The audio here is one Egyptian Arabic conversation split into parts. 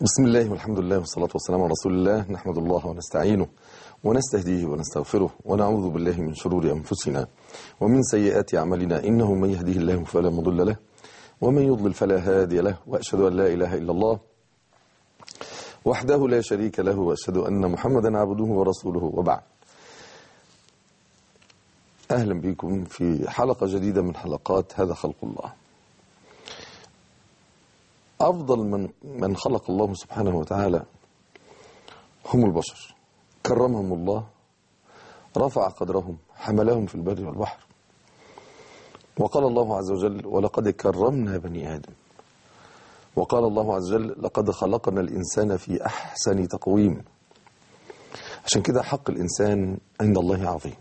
بسم الله والحمد لله والصلاة والسلام على رسول الله نحمد الله ونستعينه ونستهديه ونستغفره ونعوذ بالله من شرور أنفسنا ومن سيئات أعمالنا إنه من يهديه الله فلا مضل له ومن يضلل فلا هادي له وأشهد أن لا إله إلا الله وحده لا شريك له وأشهد أن محمدا عبده ورسوله وبعد أهلا بكم في حلقة جديدة من حلقات هذا خلق الله أفضل من من خلق الله سبحانه وتعالى هم البشر كرمهم الله رفع قدرهم حملهم في البر والبحر وقال الله عز وجل ولقد كرمنا بني آدم وقال الله عز وجل لقد خلقنا الإنسان في أحسن تقويم عشان كده حق الإنسان عند الله عظيم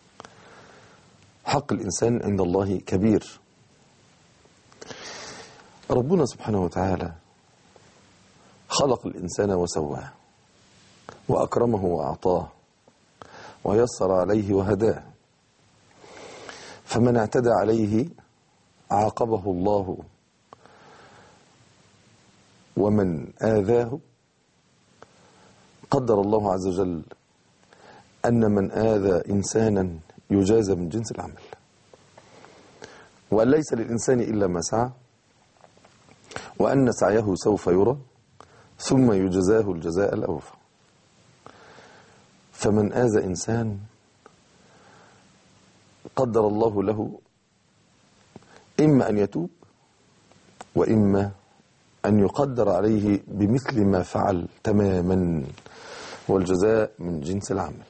حق الإنسان عند الله كبير ربنا سبحانه وتعالى خلق الإنسان وسواه وأكرمه وأعطاه ويسر عليه وهداه فمن اعتدى عليه عاقبه الله ومن آذاه قدر الله عز وجل أن من آذى إنسانا يجازى من جنس العمل وأن ليس للإنسان إلا ما سعى وأن سعيه سوف يرى ثم يجزاه الجزاء الأوفى فمن آذى إنسان قدر الله له إما أن يتوب وإما أن يقدر عليه بمثل ما فعل تماما والجزاء من جنس العمل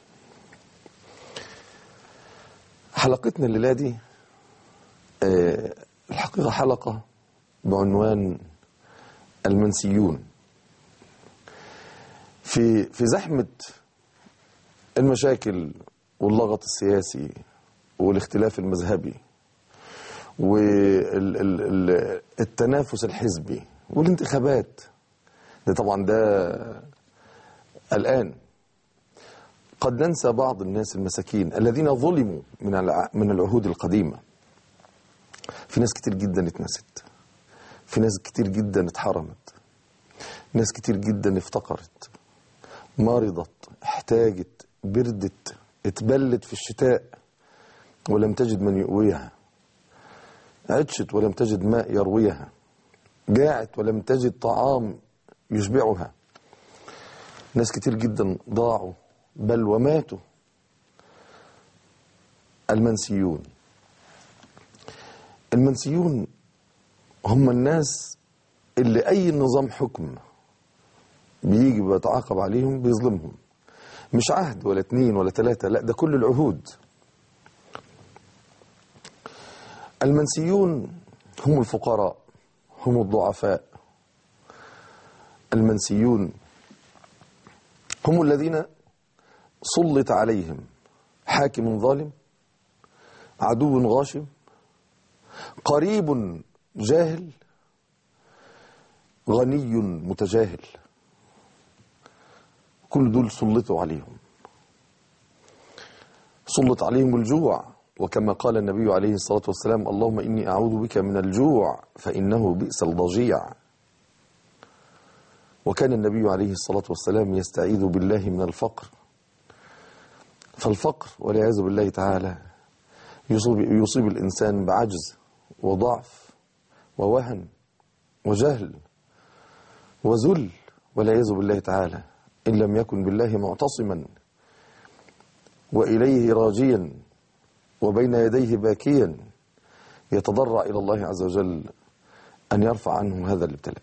حلقتنا الليلة دي آه، الحقيقة حلقة بعنوان المنسيون في في زحمة المشاكل واللغط السياسي والاختلاف المذهبي والتنافس الحزبي والانتخابات ده طبعا ده الآن قد ننسى بعض الناس المساكين الذين ظلموا من الع- من العهود القديمة في ناس كتير جدا اتنست في ناس كتير جدا اتحرمت ناس كتير جدا افتقرت مرضت احتاجت بردت اتبلت في الشتاء ولم تجد من يؤويها عطشت ولم تجد ماء يرويها جاعت ولم تجد طعام يشبعها ناس كتير جدا ضاعوا بل وماتوا المنسيون المنسيون هم الناس اللي أي نظام حكم بيجي بيتعاقب عليهم بيظلمهم مش عهد ولا اتنين ولا تلاتة لا ده كل العهود المنسيون هم الفقراء هم الضعفاء المنسيون هم الذين سلط عليهم حاكم ظالم عدو غاشم قريب جاهل غني متجاهل كل دول سلطوا عليهم سلط عليهم الجوع وكما قال النبي عليه الصلاة والسلام اللهم إني أعوذ بك من الجوع فإنه بئس الضجيع وكان النبي عليه الصلاة والسلام يستعيذ بالله من الفقر فالفقر والعياذ بالله تعالى يصيب, يصيب الإنسان بعجز وضعف ووهن وجهل وذل والعياذ بالله تعالى إن لم يكن بالله معتصما وإليه راجيا وبين يديه باكيا يتضرع إلى الله عز وجل أن يرفع عنه هذا الابتلاء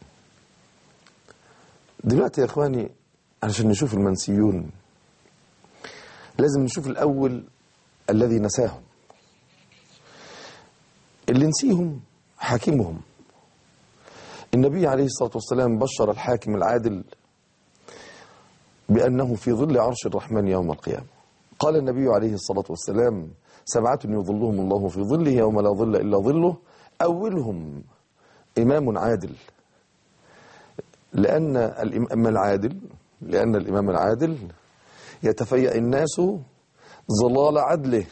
دلوقتي يا إخواني عشان نشوف المنسيون لازم نشوف الأول الذي نساهم اللي نسيهم حاكمهم النبي عليه الصلاة والسلام بشر الحاكم العادل بأنه في ظل عرش الرحمن يوم القيامة قال النبي عليه الصلاة والسلام سبعة يظلهم الله في ظله يوم لا ظل إلا ظله أولهم إمام عادل لأن الإمام العادل لأن الإمام العادل يتفيأ الناس ظلال عدله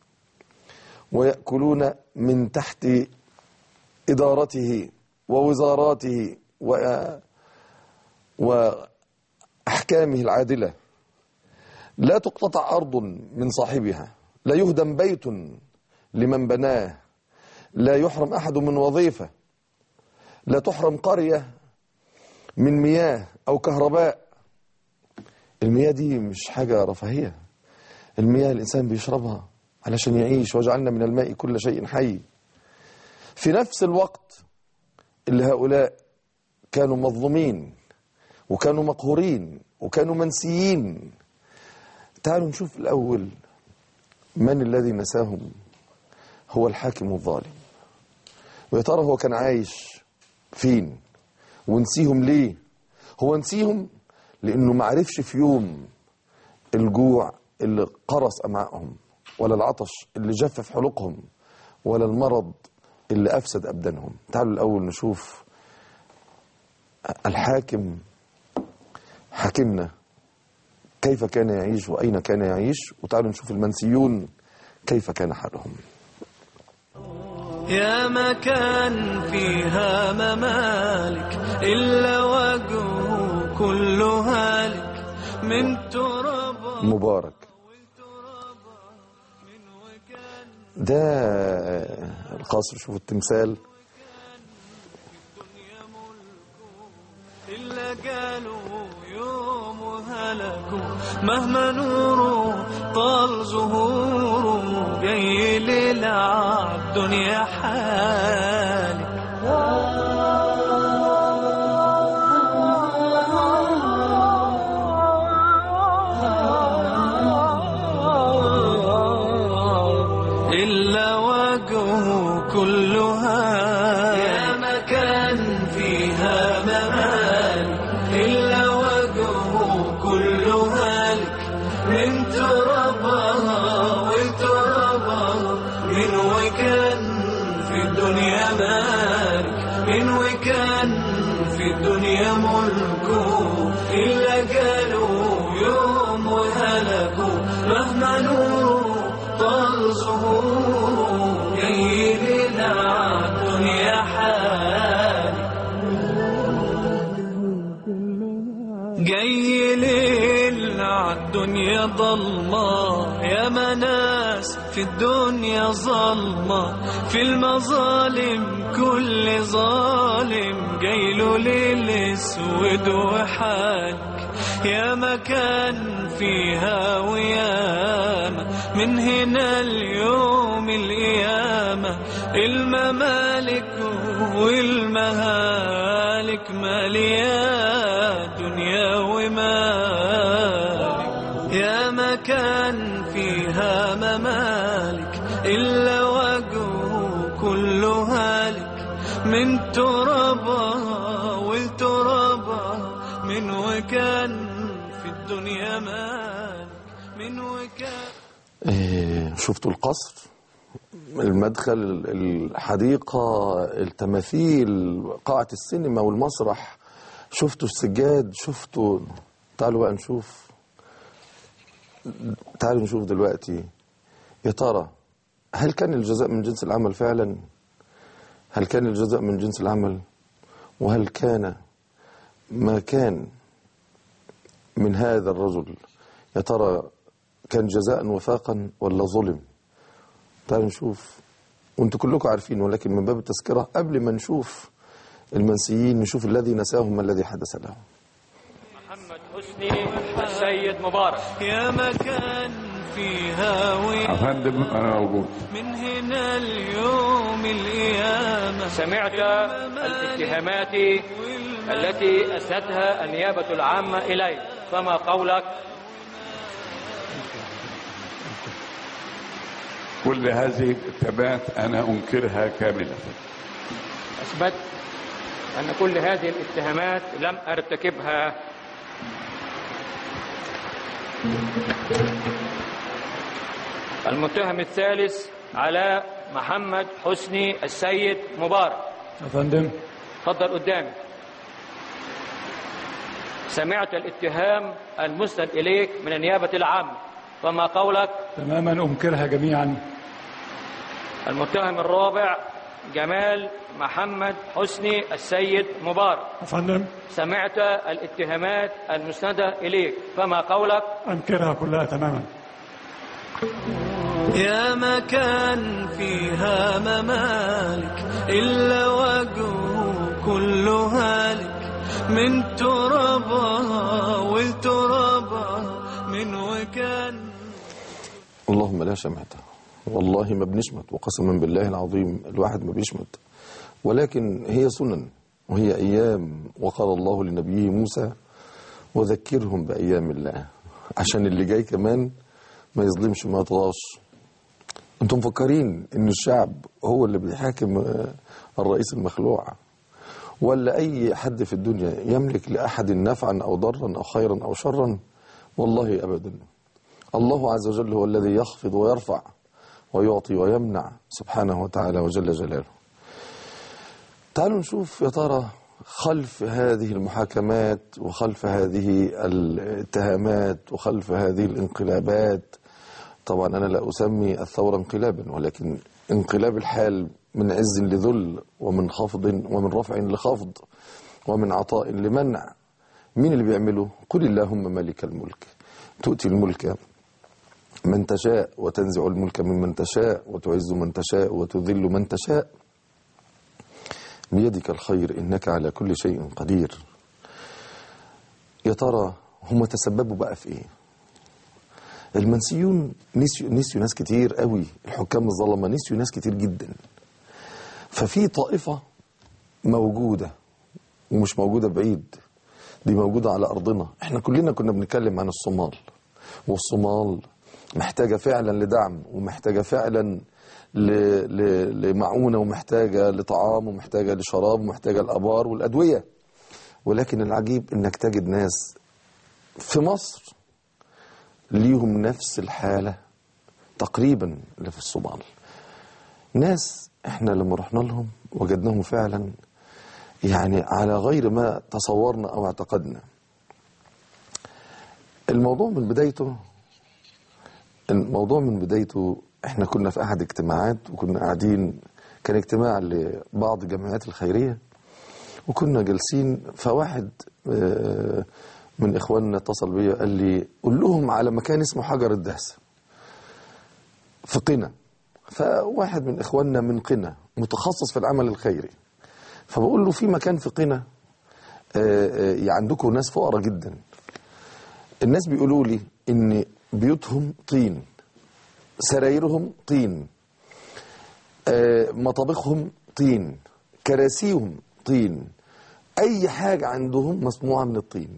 ويأكلون من تحت إدارته ووزاراته وأحكامه العادلة لا تقتطع أرض من صاحبها لا يهدم بيت لمن بناه لا يحرم أحد من وظيفة لا تحرم قرية من مياه أو كهرباء المياه دي مش حاجة رفاهية المياه الإنسان بيشربها علشان يعيش وجعلنا من الماء كل شيء حي في نفس الوقت اللي هؤلاء كانوا مظلومين وكانوا مقهورين وكانوا منسيين تعالوا نشوف الأول من الذي نساهم هو الحاكم الظالم ويا ترى هو كان عايش فين ونسيهم ليه هو نسيهم لأنه ما عرفش في يوم الجوع اللي قرص أمعائهم ولا العطش اللي جفف حلقهم ولا المرض اللي أفسد أبدانهم تعالوا الأول نشوف الحاكم حاكمنا كيف كان يعيش وأين كان يعيش وتعالوا نشوف المنسيون كيف كان حالهم يا مكان فيها ممالك إلا وجهه كل هالك من تراب مبارك ده القصر شوفوا التمثال إلا قالوا يوم هلكوا مهما نوره طال زهوره جاي ليلة الدنيا حالك إلا وجهه كلها يا مكان فيها ممالك إلا وجهه كلها لك من ترابها وترابها من وكان في الدنيا مالك من وكان في الدنيا ملكه إلا قالوا يوم وهلكوا مهما نوره طال ظهوره جاي لنا الدنيا حالي جاي ليل عالدنيا ضلمة يا مناس في الدنيا ظلمة في المظالم كل ظالم جاي له ليل اسود وحالك يا مكان فيها وياما من هنا اليوم القيامة الممالك والمهالك مالية دنيا ومالك يا مكان فيها ممالك إلا وجهه كل هالك من ترابها والترابها من وكان في الدنيا مالك من وكان إيه، شفتوا القصر المدخل الحديقة التماثيل قاعة السينما والمسرح شفتوا السجاد شفتوا تعالوا بقى نشوف تعالوا نشوف دلوقتي يا ترى هل كان الجزاء من جنس العمل فعلا هل كان الجزاء من جنس العمل وهل كان ما كان من هذا الرجل يا ترى كان جزاء وفاقا ولا ظلم تعالوا نشوف وانتوا كلكم عارفين ولكن من باب التذكرة قبل ما نشوف المنسيين نشوف الذي نساهم ما الذي حدث لهم محمد حسني السيد مبارك يا مكان فيها وياما أفندم أنا موجود من هنا اليوم القيامة سمعت الاتهامات التي أسندها النيابة العامة إلي فما قولك كل هذه الاتهامات أنا أنكرها كاملة أثبت أن كل هذه الاتهامات لم أرتكبها المتهم الثالث علاء محمد حسني السيد مبارك يا فندم تفضل قدامي سمعت الاتهام المسند إليك من النيابة العامة فما قولك تماما أنكرها جميعا المتهم الرابع جمال محمد حسني السيد مبارك أفندم سمعت الاتهامات المسندة إليك فما قولك أنكرها كلها تماما يا مكان فيها ممالك إلا وجهه كله هالك من ترابها والترابها من وكان اللهم لا شمعت والله ما بنشمت وقسما بالله العظيم الواحد ما بيشمت ولكن هي سنن وهي أيام وقال الله لنبيه موسى وذكرهم بأيام الله عشان اللي جاي كمان ما يظلمش ما يطغاش انتم مفكرين ان الشعب هو اللي بيحاكم آه، الرئيس المخلوع ولا اي حد في الدنيا يملك لاحد نفعا او ضرا او خيرا او شرا والله ابدا الله عز وجل هو الذي يخفض ويرفع ويعطي ويمنع سبحانه وتعالى وجل جلاله تعالوا نشوف يا ترى خلف هذه المحاكمات وخلف هذه الاتهامات وخلف هذه الانقلابات طبعا أنا لا أسمي الثورة انقلابا ولكن انقلاب الحال من عز لذل ومن خفض ومن رفع لخفض ومن عطاء لمنع مين اللي بيعمله قل اللهم مالك الملك تؤتي الملك من تشاء وتنزع الملك ممن تشاء وتعز من تشاء وتذل من تشاء بيدك الخير إنك على كل شيء قدير يا ترى هم تسببوا بقى في إيه المنسيون نسيوا, نسيوا ناس كتير قوي الحكام الظلمة نسيوا ناس كتير جدا ففي طائفة موجودة ومش موجودة بعيد دي موجودة على أرضنا احنا كلنا كنا بنتكلم عن الصومال والصومال محتاجة فعلا لدعم ومحتاجة فعلا ل... ل... لمعونة ومحتاجة لطعام ومحتاجة لشراب ومحتاجة الأبار والأدوية ولكن العجيب انك تجد ناس في مصر ليهم نفس الحالة تقريبا اللي في الصومال ناس احنا لما رحنا لهم وجدناهم فعلا يعني على غير ما تصورنا او اعتقدنا الموضوع من بدايته الموضوع من بدايته احنا كنا في احد اجتماعات وكنا قاعدين كان اجتماع لبعض الجمعيات الخيريه وكنا جالسين فواحد آه، من اخواننا اتصل بيا قال لي قول لهم على مكان اسمه حجر الدهسه في قنا فواحد من اخواننا من قنا متخصص في العمل الخيري فبقول له في مكان في قنا آه، آه، عندكم ناس فقراء جدا الناس بيقولوا لي ان بيوتهم طين سرايرهم طين آه، مطابخهم طين كراسيهم طين اي حاجه عندهم مصنوعه من الطين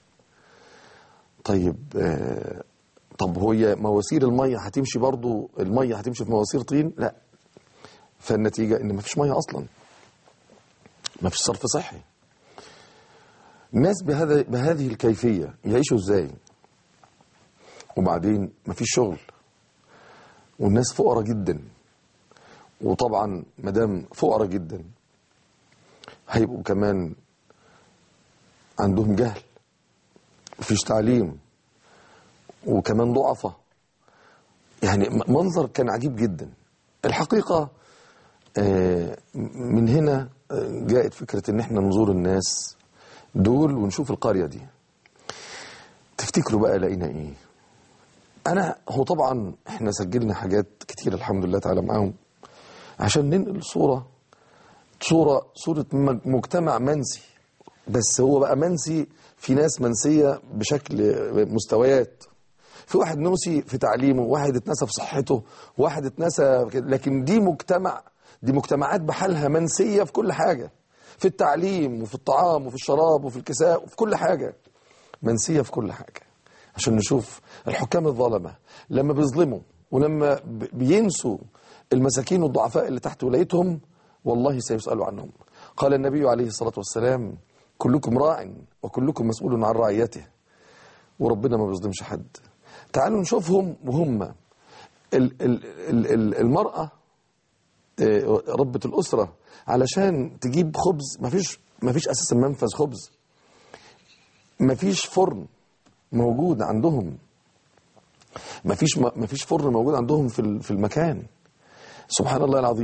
طيب آه، طب هي مواسير الميه هتمشي برضو الميه هتمشي في مواسير طين لا فالنتيجه ان مفيش ميه اصلا مفيش صرف صحي الناس بهذا بهذه الكيفيه يعيشوا ازاي وبعدين مفيش شغل والناس فقراء جدا وطبعا مدام فقراء جدا هيبقوا كمان عندهم جهل مفيش تعليم وكمان ضعفة يعني م- منظر كان عجيب جدا الحقيقة آه، من هنا آه، جاءت فكرة ان احنا نزور الناس دول ونشوف القرية دي تفتكروا بقى لقينا ايه انا هو طبعا احنا سجلنا حاجات كتير الحمد لله تعالى معاهم عشان ننقل صورة صورة صورة م- مجتمع منسي بس هو بقى منسي في ناس منسية بشكل مستويات في واحد نوسي في تعليمه واحد اتنسى في صحته واحد اتنسى كده. لكن دي مجتمع دي مجتمعات بحالها منسية في كل حاجة في التعليم وفي الطعام وفي الشراب وفي الكساء وفي كل حاجة منسية في كل حاجة عشان نشوف الحكام الظلمة لما بيظلموا ولما ب- بينسوا المساكين والضعفاء اللي تحت ولايتهم والله سيسألوا عنهم قال النبي عليه الصلاة والسلام كلكم راع وكلكم مسؤول عن رعيته وربنا ما بيظلمش حد تعالوا نشوفهم وهم ال ال ال ال المرأة آه، ربة الأسرة علشان تجيب خبز مفيش مفيش أساسا منفذ خبز مفيش فرن موجود عندهم مفيش مفيش فرن موجود عندهم في ال- في المكان سبحان الله العظيم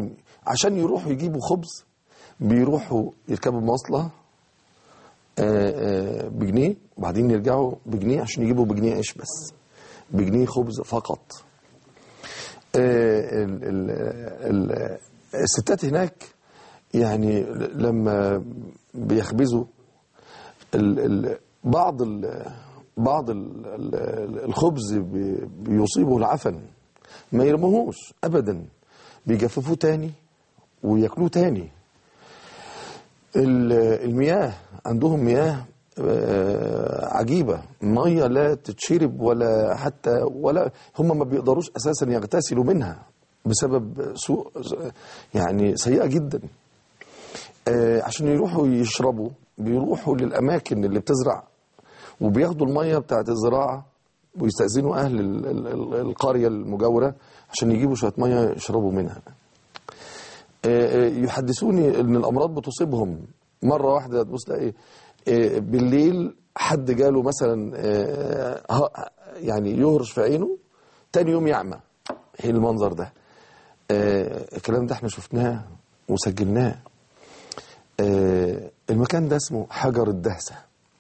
عشان يروحوا يجيبوا خبز بيروحوا يركبوا مواصلة آه، آه، بجنيه وبعدين يرجعوا بجنيه عشان يجيبوا بجنيه عيش بس بجنيه خبز فقط آه، ال- ال- ال- الستات هناك يعني لما بيخبزوا ال ال بعض ال بعض ال ال الخبز بي- بيصيبه العفن ما يرموهوش ابدا بيجففوه تاني وياكلوه تاني ال- المياه عندهم مياه آه، عجيبة مية لا تتشرب ولا حتى ولا هم ما بيقدروش أساسا يغتسلوا منها بسبب سوء يعني سيئة جدا آه، عشان يروحوا يشربوا بيروحوا للأماكن اللي بتزرع وبياخدوا المية بتاعت الزراعة ويستأذنوا أهل ال- ال- ال- القرية المجاورة عشان يجيبوا شوية مية يشربوا منها آه، آه، يحدثوني ان الامراض بتصيبهم مره واحده تبص تلاقي آه، بالليل حد جاله مثلا آه، ه- يعني يهرش في عينه تاني يوم يعمى ايه المنظر ده آه، الكلام ده احنا شفناه وسجلناه آه، المكان ده اسمه حجر الدهسه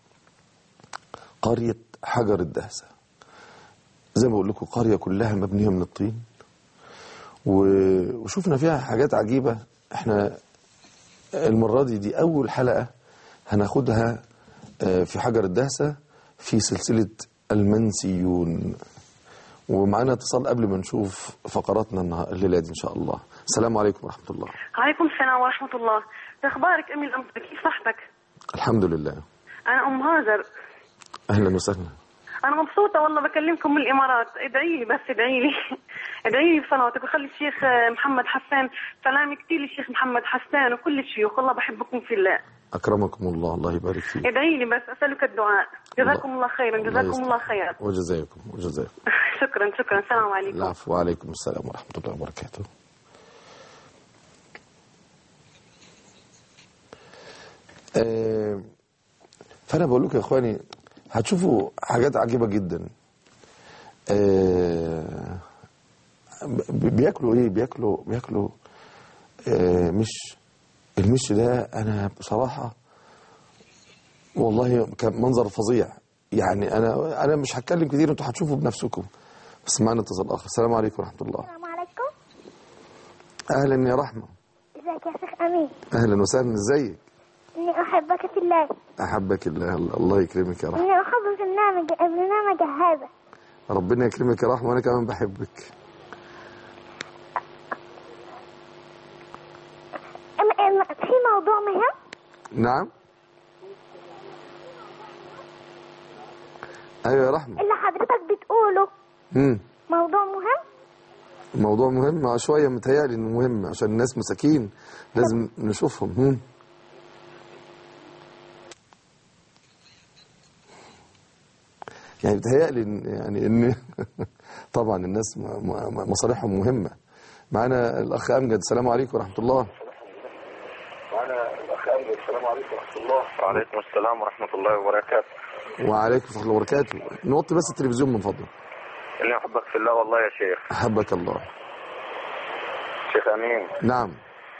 قريه حجر الدهسه زي ما بقول لكم قريه كلها مبنيه من الطين و- وشفنا فيها حاجات عجيبة احنا المرة دي دي أول حلقة هناخدها آه، في حجر الدهسة في سلسلة المنسيون ومعانا اتصال قبل ما نشوف فقراتنا النها- الليلة دي إن شاء الله السلام عليكم ورحمة الله عليكم السلام ورحمة الله أخبارك أمي الأمر كيف صحتك الحمد لله أنا أم هاجر أهلا وسهلا أنا مبسوطة والله بكلمكم من الإمارات ادعي لي بس ادعي لي ادعي لي بصلاتك وخلي الشيخ آه، محمد حسان سلامي كثير للشيخ محمد حسان وكل الشيوخ والله بحبكم في الله أكرمكم الله الله يبارك فيك ادعي لي بس أسألك الدعاء جزاكم الله خيرا الله جزاكم يستر. الله خيرا وجزاكم وجزاكم شكرا شكرا السلام عليكم العفو وعليكم السلام ورحمة الله وبركاته آه، فأنا بقول لكم يا إخواني هتشوفوا حاجات عجيبة جدا آه، ب- بياكلوا إيه بياكلوا بياكلوا آه، مش المش ده أنا بصراحة والله كان منظر فظيع يعني أنا أنا مش هتكلم كتير أنتوا هتشوفوا بنفسكم بس معنا اتصال آخر السلام عليكم ورحمة الله السلام عليكم اهلا يا رحمه ازيك يا شيخ امين اهلا وسهلا ازيك اني احبك في الله احبك الله الله يكرمك يا رحمه اني احب برنامج برنامج هذا ربنا يكرمك يا رحمه وانا كمان بحبك أم أم في موضوع مهم نعم ايوه يا رحمه اللي حضرتك بتقوله امم موضوع مهم موضوع مهم آه، شويه متهيألي انه مهم عشان الناس مساكين لازم نشوفهم هم. يعني بتهيألي إن يعني ان طبعا الناس م- م- مصالحهم مهمه معانا الاخ امجد السلام عليكم ورحمه الله وعليكم السلام ورحمة الله وبركاته وعليكم ورحمه الله وبركاته نوطي بس التلفزيون من فضلك إني أحبك في الله والله يا شيخ احبك الله شيخ أمين نعم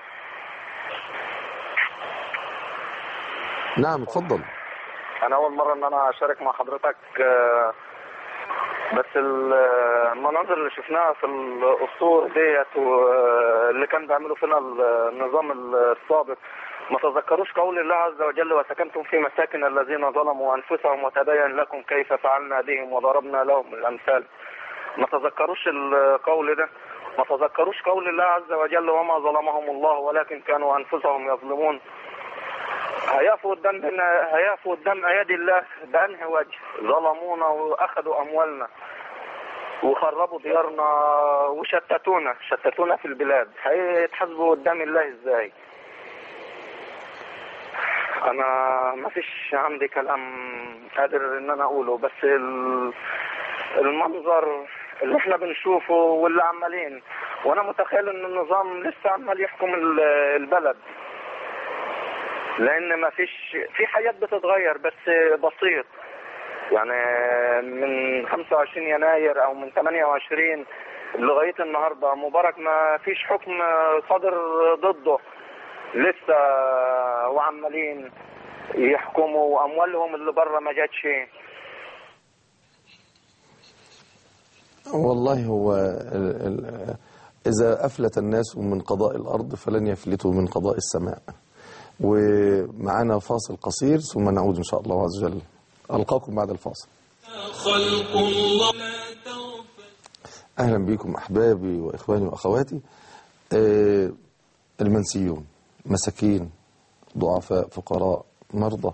نعم اتفضل أنا أول مرة إن أنا أشارك مع حضرتك آه، بس ال- المناظر اللي شفناها في الأسطور ديت واللي كان بيعملوا فينا النظام السابق ما تذكروش قول الله عز وجل وسكنتم في مساكن الذين ظلموا أنفسهم وتبين لكم كيف فعلنا بهم وضربنا لهم الأمثال ما تذكروش القول ده ما تذكروش قول الله عز وجل وما ظلمهم الله ولكن كانوا أنفسهم يظلمون هيقفوا قدام هيقفوا قدام ايادي الله بانهي وجه ظلمونا واخذوا اموالنا وخربوا ديارنا وشتتونا شتتونا في البلاد هيتحاسبوا قدام الله ازاي انا ما فيش عندي كلام قادر ان انا اقوله بس ال- المنظر اللي احنا بنشوفه واللي عمالين وانا متخيل ان النظام لسه عمال يحكم ال- البلد لان ما فيش في حاجات بتتغير بس بسيط يعني من 25 يناير او من 28 لغايه النهارده مبارك ما فيش حكم صادر ضده لسه وعمالين يحكموا واموالهم اللي بره ما جاتش والله هو ال ال إذا أفلت الناس من قضاء الأرض فلن يفلتوا من قضاء السماء ومعنا فاصل قصير ثم نعود إن شاء الله عز وجل ألقاكم بعد الفاصل خلق الله لا تغفل أهلا بكم أحبابي وإخواني وأخواتي آه، المنسيون مساكين ضعفاء فقراء مرضى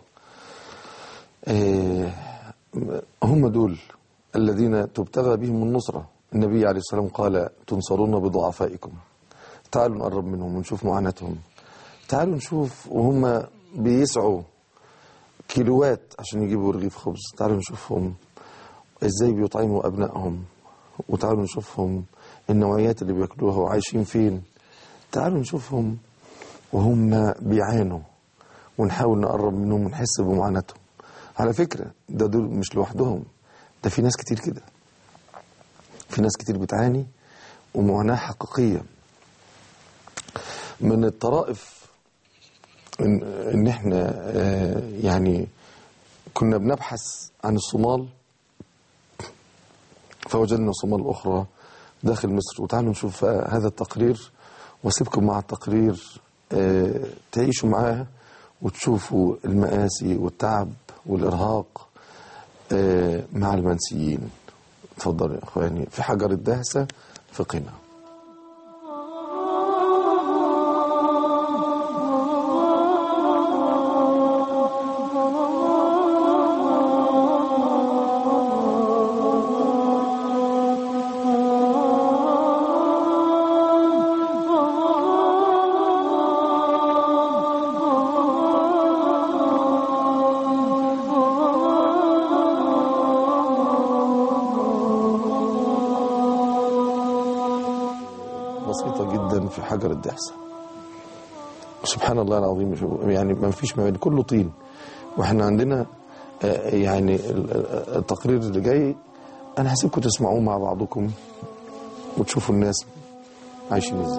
آه، هم دول الذين تبتغى بهم النصرة النبي عليه السلام قال تنصرون بضعفائكم تعالوا نقرب منهم ونشوف معاناتهم تعالوا نشوف وهم بيسعوا كيلوات عشان يجيبوا رغيف خبز تعالوا نشوفهم ازاي بيطعموا ابنائهم وتعالوا نشوفهم النوعيات اللي بياكلوها وعايشين فين تعالوا نشوفهم وهم بيعانوا ونحاول نقرب منهم ونحس بمعاناتهم على فكرة ده دول مش لوحدهم ده في ناس كتير كده في ناس كتير بتعاني ومعاناة حقيقية من الطرائف ان, إن احنا آه، يعني كنا بنبحث عن الصومال فوجدنا صومال أخرى داخل مصر وتعالوا نشوف آه، هذا التقرير واسيبكم مع التقرير آه، تعيشوا معاه وتشوفوا المآسي والتعب والإرهاق آه، مع المنسيين اتفضلوا يا اخواني في حجر الدهسة في قنا بسيطة جدا في حجر الدهسة سبحان الله العظيم شوف، يعني ما فيش مباني كله طين واحنا عندنا آه، يعني ال- ال- التقرير اللي جاي انا هسيبكم تسمعوه مع بعضكم وتشوفوا الناس عايشين ازاي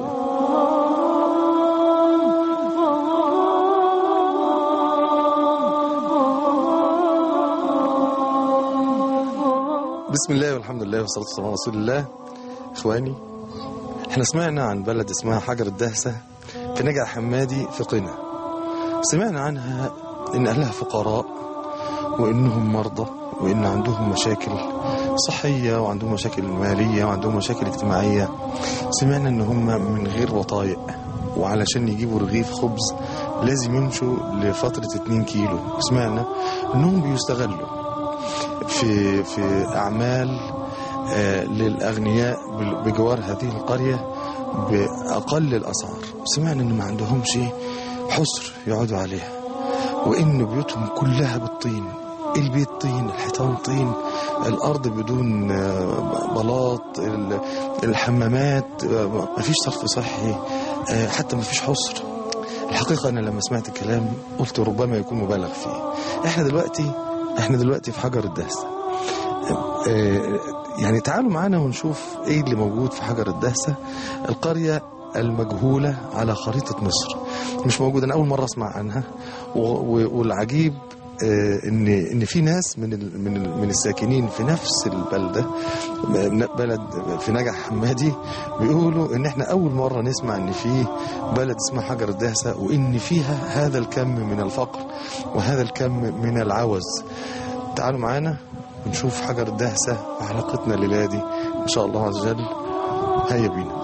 بسم الله والحمد لله والصلاة والسلام على رسول الله إخواني احنا سمعنا عن بلد اسمها حجر الدهسة في نجع حمادي في قنا سمعنا عنها إن أهلها فقراء وإنهم مرضى وإن عندهم مشاكل صحية وعندهم مشاكل مالية وعندهم مشاكل اجتماعية سمعنا إن هم من غير وطايق وعلشان يجيبوا رغيف خبز لازم يمشوا لفترة 2 كيلو سمعنا إنهم بيستغلوا في في أعمال آه، للأغنياء بال- بجوار هذه القرية بأقل الأسعار سمعنا إن ما عندهمش حصر يقعدوا عليها وإن بيوتهم كلها بالطين البيت طين الحيطان طين الأرض بدون آه، بلاط ال- الحمامات آه، مفيش صرف صحي آه، حتى مفيش حصر الحقيقة أنا لما سمعت الكلام قلت ربما يكون مبالغ فيه احنا دلوقتي احنا دلوقتي في حجر الدهسة آه، يعني تعالوا معانا ونشوف ايه اللي موجود في حجر الدهسة القرية المجهولة على خريطة مصر مش موجودة أنا أول مرة أسمع عنها و- و- والعجيب آه، ان ان في ناس من ال من ال من الساكنين في نفس البلده م- بلد في نجع حمادي بيقولوا ان احنا اول مره نسمع ان في بلد اسمها حجر الدهسه وان فيها هذا الكم من الفقر وهذا الكم من العوز تعالوا معانا ونشوف حجر الدهسه وعلاقتنا الليله دي ان شاء الله عز وجل هيا بينا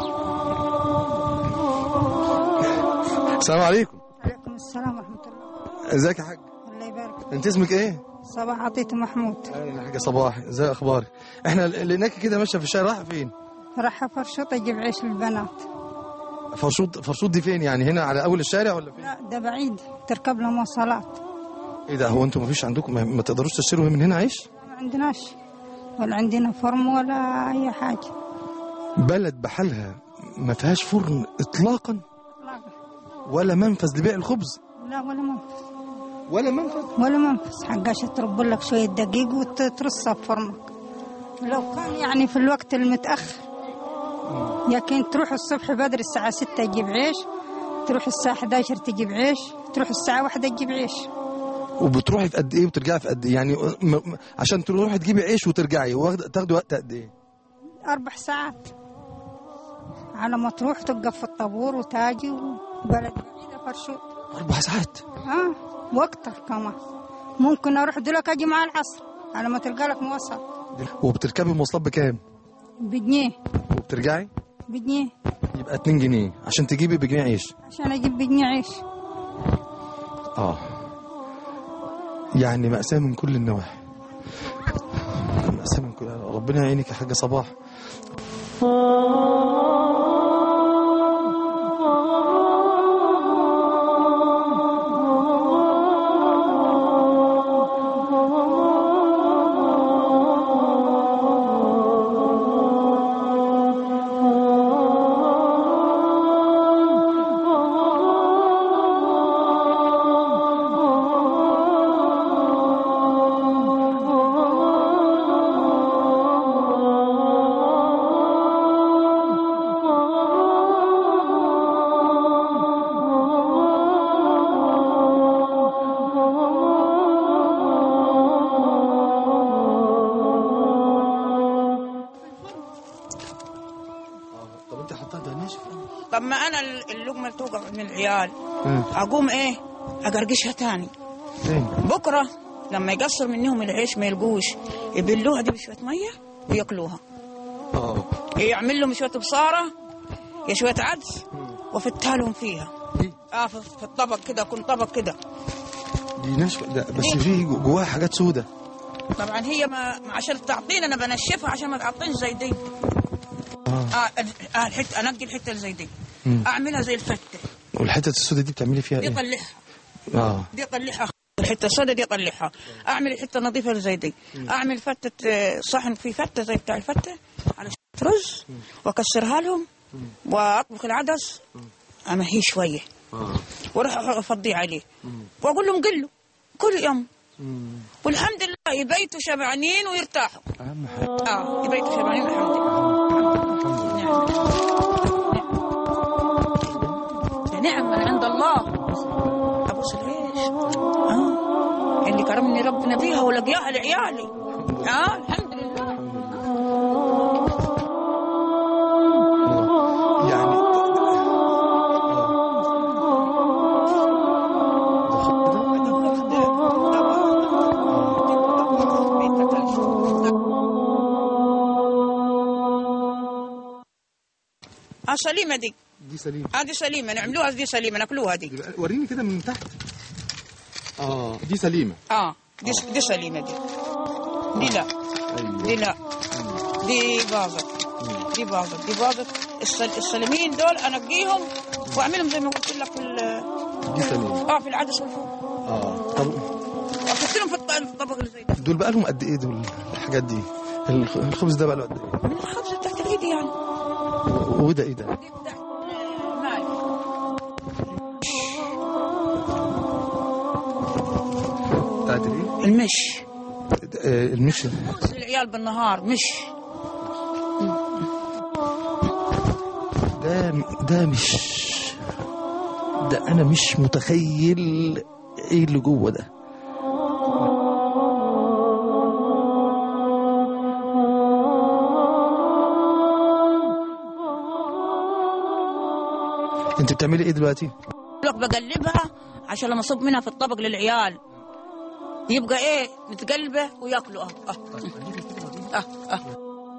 السلام عليكم عليكم السلام ورحمة الله ازيك يا حاج الله يبارك فيك. انت اسمك ايه صباح عطية محمود اهلا يا حاجه صباح ازي اخبارك احنا لقيناك كده ماشيه في الشارع رايحه فين راح فرشط يجيب عيش للبنات فرشوط فرشوط دي فين يعني هنا على اول الشارع ولا فين لا ده بعيد تركب له مواصلات ايه ده هو انتوا ما فيش عندكم ما, ما تقدروش تشتروا من هنا عيش ما عندناش ولا عندنا فرن ولا أي حاجة بلد بحالها ما فيهاش فرن اطلاقا لا ولا منفذ لبيع الخبز لا ولا منفذ ولا منفذ ولا منفذ حقاش ترب لك شوية دقيق وترصها في فرنك لو كان يعني في الوقت المتأخر لكن تروح الصبح بدري الساعة ستة تجيب عيش تروح الساعة 11 تجيب عيش تروح الساعة واحدة تجيب عيش وبتروحي في قد ايه وترجعي في قد ايه يعني م... م- عشان تروحي تجيبي عيش وترجعي واخد- تاخدي وقت قد ايه أربع ساعات على ما تروح تقف في الطابور وتاجي وبلد بعيدة فرشوت اربع ساعات اه واكتر كمان ممكن اروح دلوقتي اجي مع العصر على ما تلقى لك مواصل وبتركبي المواصلات بكام بجنيه وبترجعي بجنيه يبقى 2 جنيه عشان تجيبي بجنيه عيش عشان اجيب بجنيه عيش اه يعني مأساة من كل النواحي مأساة من كل ربنا يعينك يا حاجة صباح طب انت حطها ده ناشف طب ما انا اللقمه اللي توقع من العيال اقوم ايه اقرقشها تاني فين بكره لما يقصر منهم العيش ما يلقوش يبلوها دي بشويه ميه وياكلوها اه يعمل لهم شويه بصاره يا شويه عدس وفتها لهم فيها اه في في الطبق كده يكون طبق كده دي ناشفه ده بس في جواها حاجات سودة طبعا هي ما ما عشان تعطينا انا بنشفها عشان ما تعطينش زي دي اه اه اه الحته انقي الحته اللي زي دي مم. اعملها زي الفته والحتة السودة دي بتعملي فيها دي ايه؟ طلعها اه دي اطلعها الحته السوداء دي اطلعها اعمل الحته النظيفه اللي زي دي اعمل فتة آه، صحن فيه فتة زي بتاع الفتة على شوية رز واكسرها لهم واطبخ العدس امهيه شويه واروح افضيه عليه واقول لهم قلوا كل يوم والحمد لله يبيتوا شبعانين ويرتاحوا اهم حاجة اه يبيتوا شبعانين والحمد لله نعم نعم من عند الله ابوس العيش اه اللي كرمني ربنا بيها ولقياها لعيالي اه الحمد لله يعني اه سليمه دي دي سليمة هذه سليمه نعملوها دي سليمه ناكلوها دي يبقى وريني كده من تحت اه دي سليمة اه دي دي سليمه دي دي لا دي لا دي باظت دي باظت دي باظت السل... السلمين دول انقيهم واعملهم زي ما قلت لك في ال- دي سليمة اه في العدس والفول اه طب واحط لهم في الط- الطبق اللي زي ده دول بقى لهم قد ايه دول الحاجات دي الخ- الخبز ده بقى له قد ايه من الخبز تحت الايد يعني وده ايه ده دي بتاعت ماي بتاعت ايه المش آه، المش خبز العيال بالنهار مش ده ده مش ده انا مش متخيل ايه اللي جوه ده انت بتعملي ايه دلوقتي لك بقلبها عشان لما اصب منها في الطبق للعيال يبقى ايه متقلبه وياكلوا اه اه اه, آه.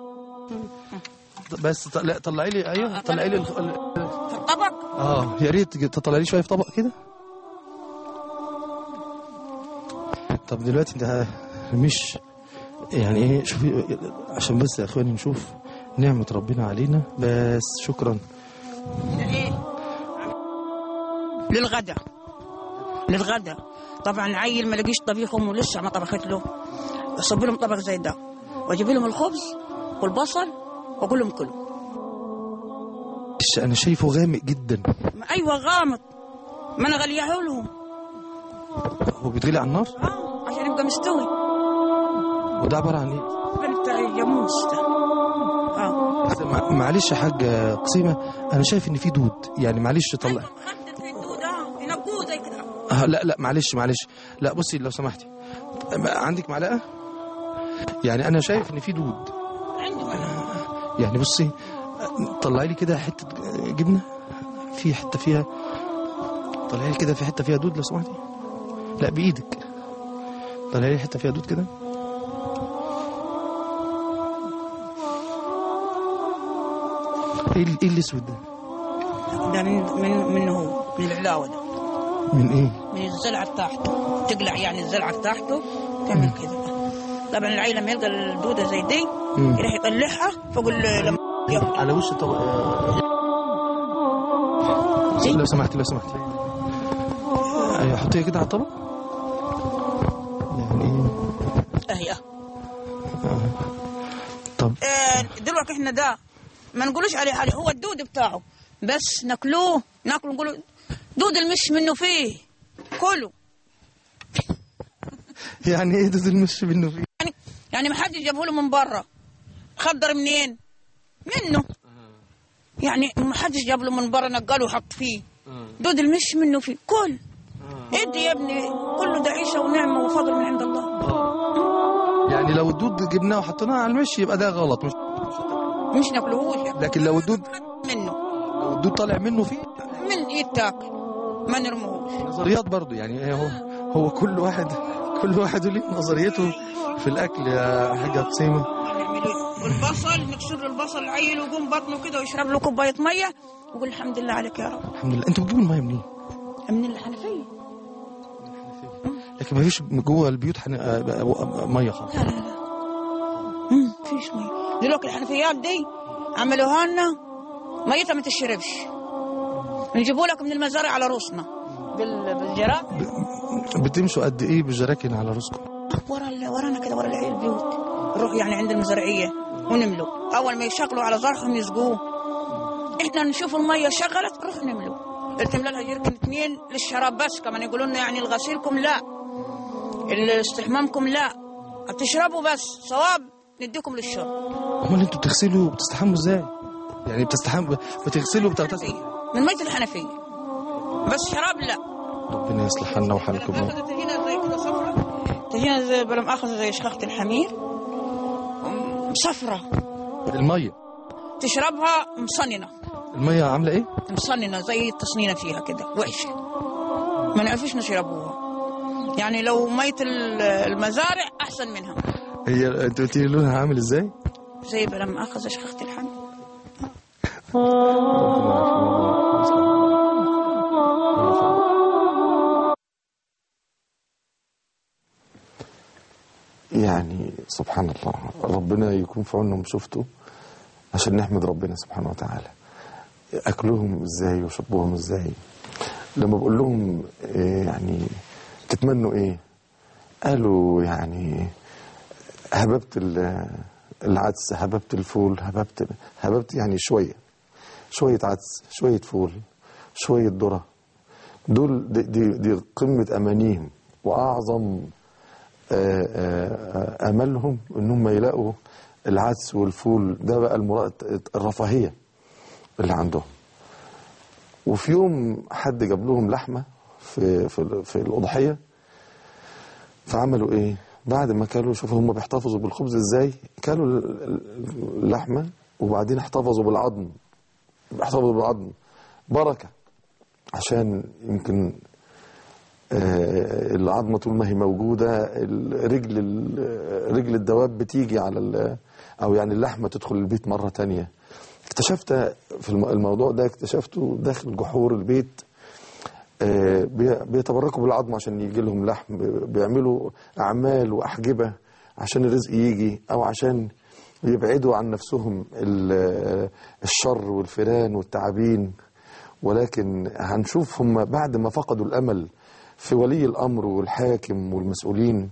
بس ط- لا طلعي لي ايوه طلعي لي الخ- ال- في الطبق اه يا ريت تطلعي لي شويه في طبق كده طب دلوقتي انت مش يعني ايه شوفي عشان بس يا اخواني نشوف نعمة ربنا علينا بس شكرا ايه للغدا للغدا طبعا العيل ما لقيش طبيخ امه لسه ما طبخت له اصب لهم طبق زي ده واجيب لهم الخبز والبصل واقول لهم كلوا ش- انا شايفه غامق جدا ما ايوه غامض ما انا غلياه لهم هو بيتغلي على النار اه عشان يبقى مستوي وده عبارة عن ايه ده بتاع الجاموس ده اه بس مع- معلش يا حاج قسيمه انا شايف ان في دود يعني معلش طلع خدت في الدودة ينقوه زي كده آه لا لا معلش معلش لا بصي لو سمحتي عندك معلقه يعني انا شايف ان في دود عندي معلقة. يعني بصي طلعي لي كده حته جبنه في حته فيها طلعي لي كده في حته فيها دود لو سمحتي لا بايدك طلعي لي حته فيها دود كده ايه ال- ايه الاسود ده ده من من منه هو من العلاوة ده من ايه من الزلعة بتاعته تقلع يعني الزلعة بتاعته تعمل كده طبعا العيل لما يلقى الدودة زي دي مم. يروح يطلعها فوق ال- لما ياكل. على وش الطبق لو سمحتي لو سمحتي ايوه حطيها كده على الطبق يعني ايه اهي اه طب آه، دلوقتي احنا ده ما نقولوش عليه حاجه هو الدود بتاعه بس ناكلوه ناكله نقولوا دود المش منه فيه كله يعني ايه دود المش منه فيه يعني يعني ما حدش جابه له من بره خضر منين منه يعني ما حدش جاب له من بره نقله وحط فيه دود المش منه فيه كل ادي يا ابني كله ده عيشه ونعمه وفضل من عند الله يعني لو الدود جبناه وحطيناه على المشي يبقى ده غلط مش مش ناكلهوش يا ابني. لكن لو الدود منه لو الدود طالع منه فيه من يتاكل ما نرموهوش نظريات برضو يعني هو هو كل واحد كل واحد له نظريته في الاكل يا حاجه قسيمه نعمل ايه؟ والبصل نكسر له البصل العيل ويقوم بطنه كده ويشرب له كوبايه ميه ويقول الحمد لله عليك يا رب الحمد لله انتوا بتجيبوا الميه منين من الحنفيه لكن ما فيش جوه البيوت حن... آه، آه، ميه خالص لا لا لا مم، فيش ميه دلوقتي الحنفيات دي عملوها لنا ميتها ما تشربش نجيبوا لك من المزارع على روسنا بال- بالجراب بتمشوا قد ايه بالجراكن على راسكم ورا ال- ورانا كده ورا العيل البيوت نروح يعني عند المزرعيه ونملوا اول ما يشغلوا على ظهرهم يسقوه احنا نشوف الميه شغلت نروح نملوا تملى لها جركن اثنين للشراب بس كمان يقولوا لنا يعني الغسيلكم لا استحمامكم لا تشربوا بس صواب نديكم للشرب امال انتوا بتغسلوا وبتستحموا ازاي يعني بتستحموا بتغسلوا وبتغتسلوا من ميه الحنفيه بس شراب لا ربنا يصلح حالنا وحالكم اخذت هنا زي كده صفرة هنا زي بلا مؤاخذة زي شخخة الحمير صفرة الميه تشربها مصننة الميه عامله ايه مصننة زي التصنينة فيها كده وحشة ما نعرفش نشربوها يعني لو مية ال- المزارع أحسن منها هي انت قلت لي لونها عامل ازاي زي بلا مؤاخذة شخخة الحمير يعني سبحان الله ربنا يكون في عونهم شفته عشان نحمد ربنا سبحانه وتعالى اكلهم ازاي وشربهم ازاي لما بقول لهم إيه يعني تتمنوا ايه قالوا يعني هببت ال- العدس هببت الفول هببت هببت يعني شويه شويه عدس شويه فول شويه ذره دول دي, دي, دي قمه امانيهم واعظم آه، آه، املهم انهم يلاقوا العدس والفول ده بقى المراد الرفاهيه اللي عندهم وفي يوم حد جاب لهم لحمه في في في الاضحيه فعملوا ايه بعد ما كانوا شوفوا هم بيحتفظوا بالخبز ازاي كانوا ال- ال- اللحمه وبعدين احتفظوا بالعظم احتفظوا بالعظم بركه عشان يمكن آه، العظمه طول ما هي موجوده ال- رجل ال- رجل الدواب بتيجي على ال- او يعني اللحمه تدخل البيت مره تانية اكتشفت في الم- الموضوع ده اكتشفته داخل جحور البيت آه، بي- بيتبركوا بالعظم عشان يجي لهم لحم بيعملوا اعمال واحجبه عشان الرزق يجي او عشان يبعدوا عن نفسهم ال- الشر والفيران والتعابين ولكن هنشوف هم بعد ما فقدوا الامل في ولي الامر والحاكم والمسؤولين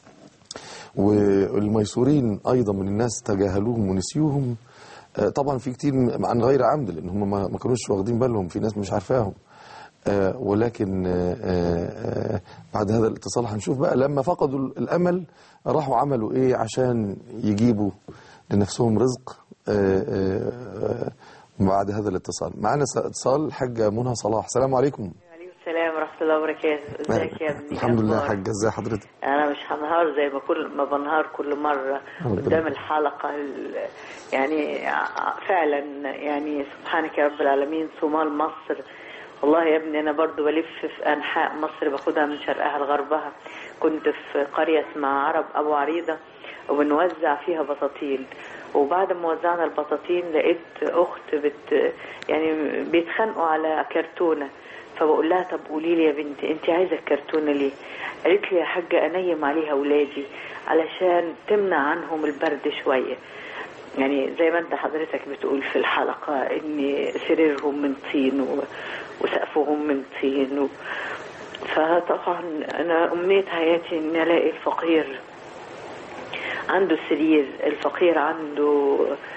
والميسورين ايضا من الناس تجاهلوهم ونسيوهم آه، طبعا في كتير م- عن غير عمد لان هم ما ما كانوش واخدين بالهم في ناس مش عارفاهم آه، ولكن آه، آه، آه، بعد هذا الاتصال هنشوف بقى لما فقدوا الامل راحوا عملوا ايه عشان يجيبوا لنفسهم رزق آه، آه، بعد هذا الاتصال معنا س- اتصال الحاجة منى صلاح السلام عليكم عليكم السلام ورحمة الله وبركاته ازيك يا ابني الحمد لله يا أخبارك؟ حاجة ازي حضرتك انا مش هنهار زي ما كل ما بنهار كل مرة ربنا قدام يخليك. الحلقة ال- يعني ع- فعلا يعني سبحانك يا رب العالمين صومال مصر والله يا ابني انا برضو بلف في انحاء مصر باخدها من شرقها لغربها كنت في قرية اسمها عرب ابو عريضة وبنوزع فيها بطاطين وبعد ما وزعنا البطاطين لقيت اخت بت يعني بيتخانقوا على كرتونه فبقول لها طب قولي لي يا بنتي انت عايزه الكرتونه ليه قالت لي يا حاجه انيم عليها اولادي علشان تمنع عنهم البرد شويه يعني زي ما انت حضرتك بتقول في الحلقه ان سريرهم من طين و- وسقفهم من طين و... فطبعا انا امنيه حياتي ان الاقي الفقير عنده سرير الفقير عنده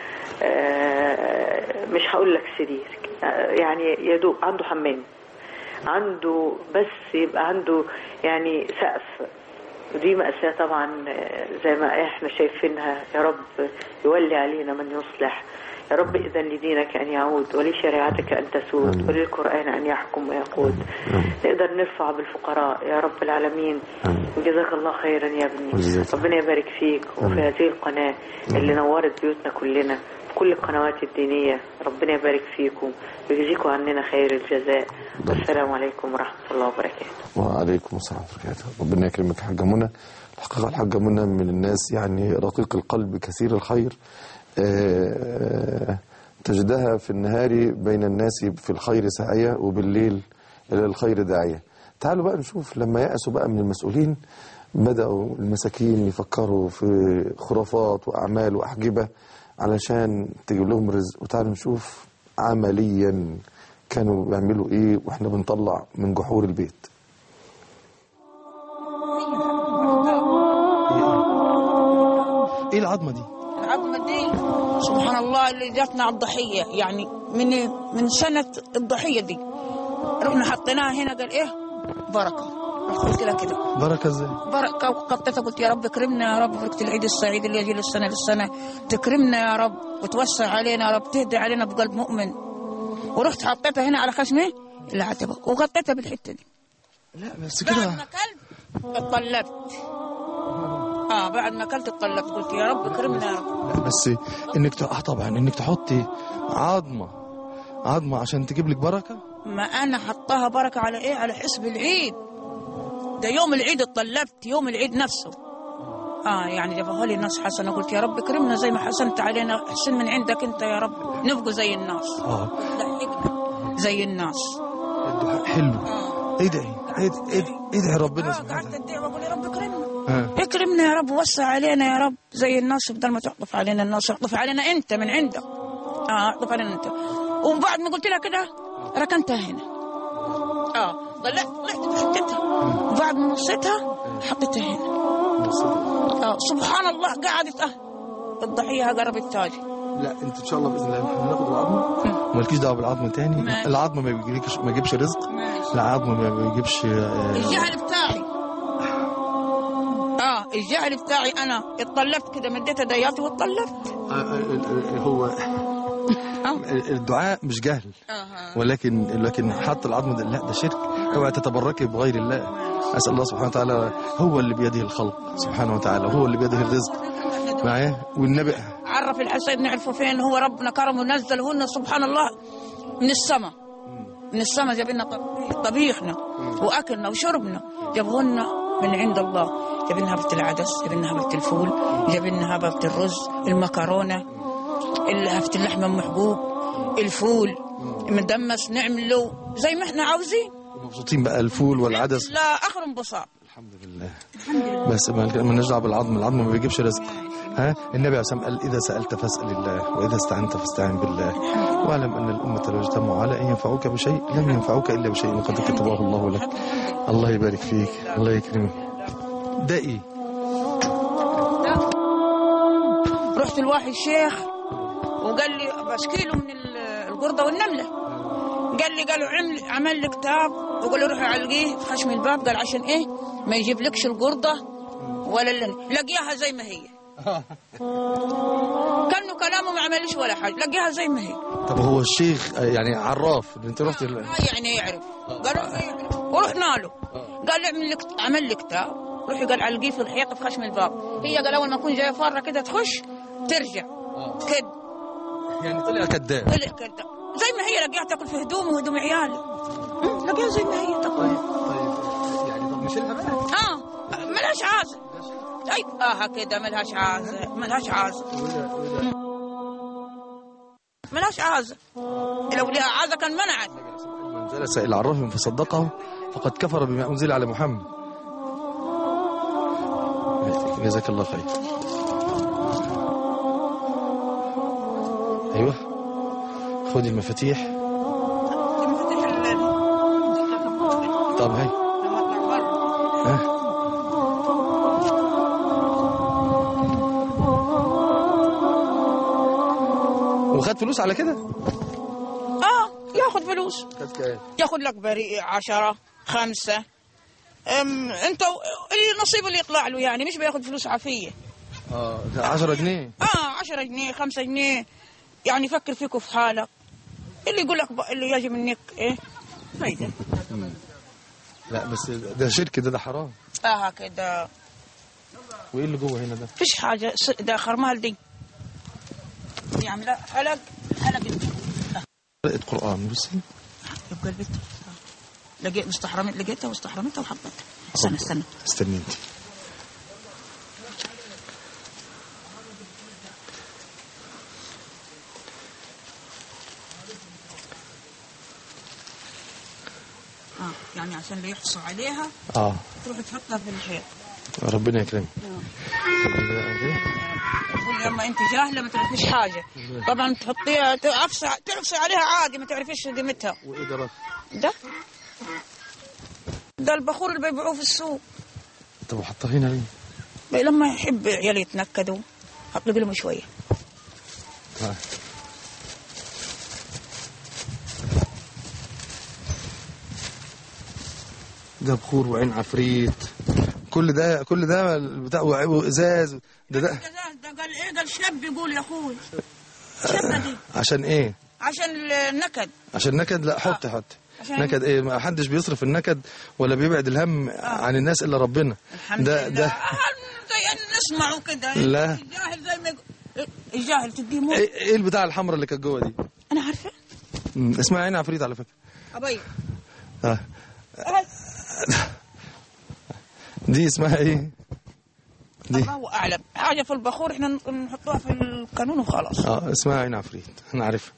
آه، مش هقول لك سرير آه، يعني يدوب عنده حمام عنده بس يبقى عنده يعني سقف ودي مأساة طبعا آه، زي ما احنا شايفينها يا رب يولي علينا من يصلح يا رب إذن لدينك أن يعود ولشريعتك أن تسود وللقرآن أن يحكم ويقود نقدر نرفع بالفقراء يا رب العالمين جزاك الله خيرا يا ابني وجزاك ربنا يبارك فيك وفي هذه القناة اللي نورت بيوتنا كلنا كل القنوات الدينية ربنا يبارك فيكم ويجزيكم عننا خير الجزاء والسلام عليكم ورحمة الله وبركاته وعليكم السلام ورحمة الله وبركاته ربنا يكرمك يا حاجة منى الحقيقة الحاجة منى من الناس يعني رقيق القلب كثير الخير آه، تجدها في النهار بين الناس في الخير ساعية وبالليل إلى الخير داعية تعالوا بقى نشوف لما يأسوا بقى من المسؤولين بدأوا المساكين يفكروا في خرافات وأعمال وأحجبة علشان تجيب لهم رزق وتعالوا نشوف عمليا كانوا بيعملوا ايه واحنا بنطلع من جحور البيت ايه العظمه دي العظمة دي سبحان الله اللي جاتنا على الضحية يعني من من سنة الضحية دي رحنا حطيناها هنا قال ايه بركة قلت لها كده بركه ازاي بركة وقطتها قلت يا رب اكرمنا يا رب بركة العيد السعيد اللي يجي للسنة للسنة تكرمنا يا رب وتوسع علينا يا رب تهدي علينا بقلب مؤمن ورحت حطيتها هنا على خشمي العتبة وغطيتها بالحتة دي لا بس بعد كده ما اكلت اتطلبت اه بعد ما اكلت اتطلبت قلت يا رب اكرمنا يا رب لا بس انك ت- اه طبعا انك تحطي عظمه عظمه عشان تجيب لك بركه ما انا حطاها بركه على ايه على حسب العيد ده يوم العيد اتطلبت يوم العيد نفسه اه يعني جابوها لي الناس حسنه قلت يا رب اكرمنا زي ما حسنت علينا احسن من عندك انت يا رب نبقوا زي الناس اه لحقنا زي الناس الدعاء حلو ادعي ادعي ادعي, ادعي ربنا سبحانه قعدت ادعي واقول يا رب اكرمنا ها. اكرمنا يا رب ووسع علينا يا رب زي الناس بدل ما تعطف علينا الناس اعطف علينا انت من عندك اه اعطف علينا انت وبعد ما قلت لها كده ركنتها هنا اه طلعت طلعت بحطيتها وبعد ما نصيتها حطيتها هنا اه سبحان الله قعدت اه الضحيه قربت تاجي لا انت ان شاء الله باذن الله احنا هناخد العظمه ومالكيش دعوه بالعظمه تاني ماشي. العظمه ما بيجيبش ما يجيبش رزق العظمه ما بيجيبش آه، الجهل بتاعي اه الجهل بتاعي انا اتطلبت كده مديت يدياتي واتطلبت آه، آه، هو الدعاء مش جهل ولكن لكن حط العظم ده لا ده شرك اوعى تتبركي بغير الله اسال الله سبحانه وتعالى هو اللي بيده الخلق سبحانه وتعالى هو اللي بيده الرزق معايا والنبي عرف الحسين نعرفه فين هو ربنا كرمه ونزلهن سبحان الله من السماء من السماء جاب لنا طبيخ- طبيخنا واكلنا وشربنا جابهن من عند الله جاب لنا هبه العدس جاب لنا هبه الفول جاب لنا هبه الرز المكرونه ال- هبه اللحمه المحبوب الفول مدمس نعمله زي ما احنا عاوزين مبسوطين بقى الفول والعدس لا اخر انبساط بس ما مالناش دعوه بالعظم العظم ما بيجيبش رزق ها النبي عليه الصلاه والسلام قال اذا سالت فاسال الله واذا استعنت فاستعن بالله واعلم ان الامه لو اجتمعوا على ان ينفعوك بشيء لم ينفعوك الا بشيء قد كتبه الله لك الله يبارك فيك الله يكرمك ده ايه رحت لواحد شيخ وقال لي بشكي له من ال- القرده والنمله قال لي قالوا عمل عمل لي كتاب وقال له روح علقيه في خشم الباب قال عشان ايه ما يجيب لكش القرده ولا اللي لقيها زي ما هي كانه كلامه ما عملش ولا حاجه لقيها زي ما هي طب هو الشيخ آه، يعني عراف اللي انت رحت ال- ما يعني يعرف قالوا ما يعرف ورحنا له قال لي اعمل لك عمل لي كتاب روحي قال علقيه في الحيط في خشم الباب هي قال اول ما اكون جايه فاره كده تخش ترجع كده يعني طلع كذاب طلع كده زي ما هي لقيها تاكل في هدومي وهدوم عيالي مم، لقيها زي ما هي تاكل يعني طب نشيلها بقى اه ملهاش عازه اي اه كده ملهاش عازه ملهاش عازه ملهاش عازه لو لها عازه كان منعت من جلس الى عراف فصدقه فقد كفر بما انزل على محمد جزاك الله خير ايوه خذي المفاتيح طب هاي ها وخد فلوس على كده اه ياخذ فلوس خد كام ياخذ لك بريء عشرة خمسة أم انت اللي نصيب اللي يطلع له يعني مش بياخذ فلوس عافية اه 10 جنيه اه 10 جنيه 5 جنيه يعني فكر فيكم في حالك اللي يقول لك ب- اللي يجي منك ايه فايدة لا بس ده شرك ده ده حرام اه كده وايه اللي جوه هنا ده فيش حاجة س- ده خرمال دي يعمل حلق حلق قراءة قرآن بصي يبقى البيت لقيت مستحرمت لقيتها واستحرمتها وحطيتها استنى استنى استني انت اه يعني عشان اللي يحصوا عليها اه تروح تحطها في الحيط ربنا يكرمك تقول لما انت جاهله ما تعرفيش حاجه طبعا تحطيها تعفصي تعفصي عليها عادي ما تعرفيش قيمتها وايه ده ده ده البخور اللي بيبيعوه في السوق طب وحطها هنا ليه؟ بي- لما يحب عيالي يتنكدوا حط لهم شويه آه. ده بخور وعين عفريت كل ده كل ده بتاع وازاز ده ده ده قال ايه قال شاب يقول يا اخوي شابه دي عشان ايه؟ عشان النكد عشان نكد لا حط حط عشان- نكد ايه ما حدش بيصرف النكد ولا بيبعد الهم عن الناس الا ربنا الحمد ده لله ده آه، زي ان نسمعوا كده لا. الجاهل زي ما يقول- الجاهل تديه موت ايه إيه البتاع الحمراء اللي كانت جوه دي؟ انا عارفه مم، اسمها عين عفريت على فكره ابي اه دي اسمها ايه؟ دي الله اعلم حاجه في البخور احنا نحطوها في القانون وخلاص اه اسمها عين عفريت انا عارفها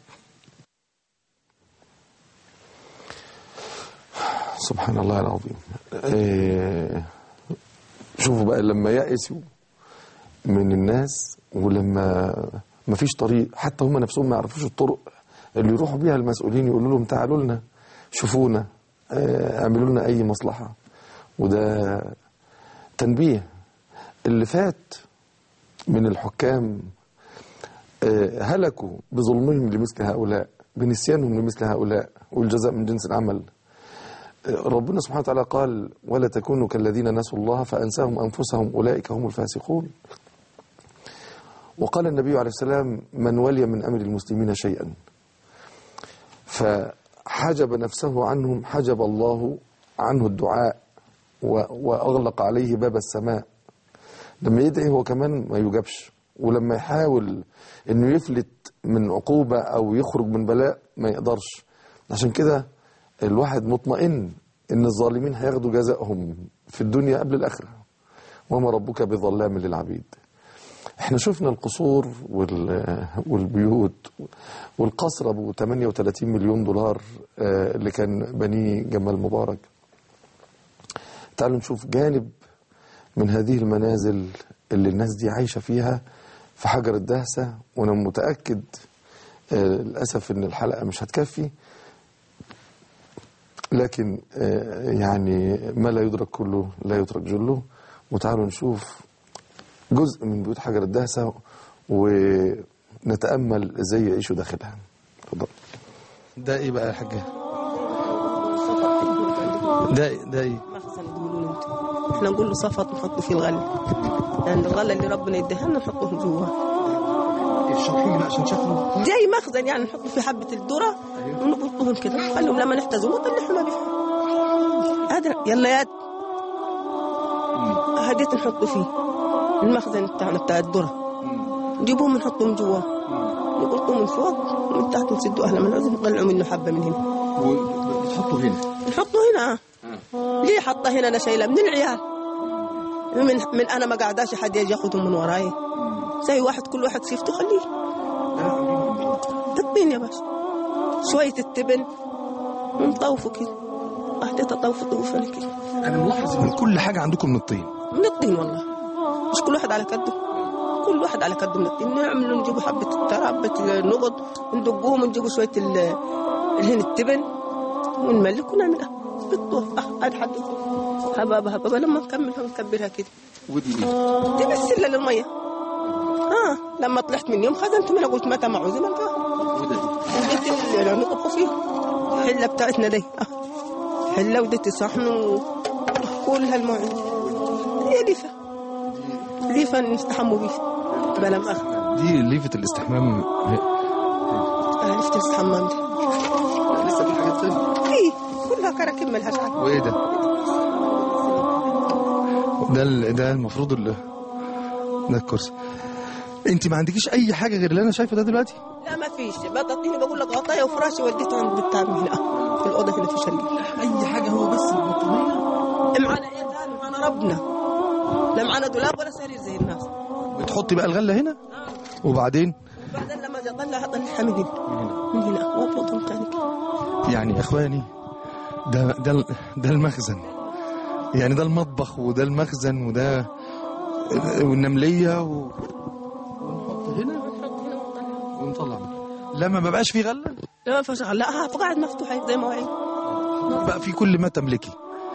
سبحان الله العظيم إيه شوفوا بقى لما يأسوا من الناس ولما ما فيش طريق حتى هم نفسهم ما يعرفوش الطرق اللي يروحوا بيها المسؤولين يقولوا لهم تعالوا لنا شوفونا آه، اعملوا لنا اي مصلحة وده تنبيه اللي فات من الحكام آه، هلكوا بظلمهم لمثل هؤلاء بنسيانهم لمثل هؤلاء والجزاء من جنس العمل ربنا سبحانه وتعالى قال ولا تكونوا كالذين نسوا الله فأنساهم أنفسهم أولئك هم الفاسقون وقال النبي عليه السلام من ولي من أمر المسلمين شيئا فحجب نفسه عنهم حجب الله عنه الدعاء و- وأغلق عليه باب السماء لما يدعي هو كمان ما يجابش ولما يحاول انه يفلت من عقوبة او يخرج من بلاء ما يقدرش عشان كده الواحد مطمئن ان الظالمين هياخدوا جزائهم في الدنيا قبل الاخره وما ربك بظلام للعبيد احنا شفنا القصور وال- والبيوت والقصر ابو 38 مليون دولار آه، اللي كان بنيه جمال مبارك تعالوا نشوف جانب من هذه المنازل اللي الناس دي عايشة فيها في حجر الدهسة وأنا متأكد آه، للأسف إن الحلقة مش هتكفي لكن آه، يعني ما لا يدرك كله لا يترك جله وتعالوا نشوف جزء من بيوت حجر الدهسة ونتأمل ازاي يعيشوا داخلها اتفضل ده ايه بقى يا حاجه ده ده ايه مخزن تقولوا انتوا احنا نقول له صفط نحط فيه الغل يعني الغله اللي ربنا يديها لنا نحطهم جوا اشرحي لي بقى عشان شكله زي مخزن يعني نحط فيه حبه الذره ونبطهم كده نخليهم لما نحتاجهم نطلعهم ما بيها هذا يلا يا هديت نحط فيه المخزن بتاعنا بتاع الذره نجيبهم نحطهم جوا نقلطهم من فوق ومن تحت نسدوا اهلا من العزم نطلعوا منه حبه من هنا بتحطه هنا نحطه هنا ليه حطه هنا انا شايله من العيال من, من انا ما قاعداش حد يجي ياخذهم من وراي زي واحد كل واحد سيفته خليه الطين يا باشا شوية التبن ونطوفه كده أحدث أطوف طوفة كده انا ملاحظ ان كل حاجه عندكم من الطين من الطين والله مش كل واحد على كده كل واحد على كده من الطين نعمل نجيبوا حبة الترى حبة النقط ندقوهم ونجيبوا شوية ال- الهن التبن ونملك ونعملها بالطوف اه هذه حبة هبابة هبابة لما نكملها ونكبرها كده ودي ايه؟ دي بس إلا للمية اه لما طلعت من يوم خزنت منها قلت متى معوزة ما القاها وده وديت اللي نطبخوا فيه الحلة بتاعتنا دي اه حلة وديت صحن وكل هالمواعين هي ليفة ليفة نستحموا بيها بلا مؤاخذة دي ليفه الاستحمام اه ليفة الاستحمام دي لسه في حاجات ثانيه ايه كلها كراكيب ملهاش حاجة وايه ده؟ ده ال- ده المفروض ال... ده الكرسي انت ما عندكيش اي حاجه غير اللي انا شايفه ده دلوقتي لا ما فيش بطاطيني بقول لك غطايا وفراشي وديته عند بتاع من هنا آه، في الأوضة هنا في شقة اي حاجه هو بس البطانيه معانا ايه تاني معانا ربنا لا معانا دولاب ولا سرير زي الناس بتحطي بقى الغله هنا وبعدين بعدين لما اجي اطلع اطلعها من هنا من هنا واطلقهم تاني كده. يعني يا اخواني ده ده ال- ده المخزن يعني ده المطبخ وده المخزن وده والنمليه و... ونحط هنا ونطلع لما ما بقاش في غله لا ما فيش لا فقاعد مفتوحة زي مواعين بقى في كل ما تملكي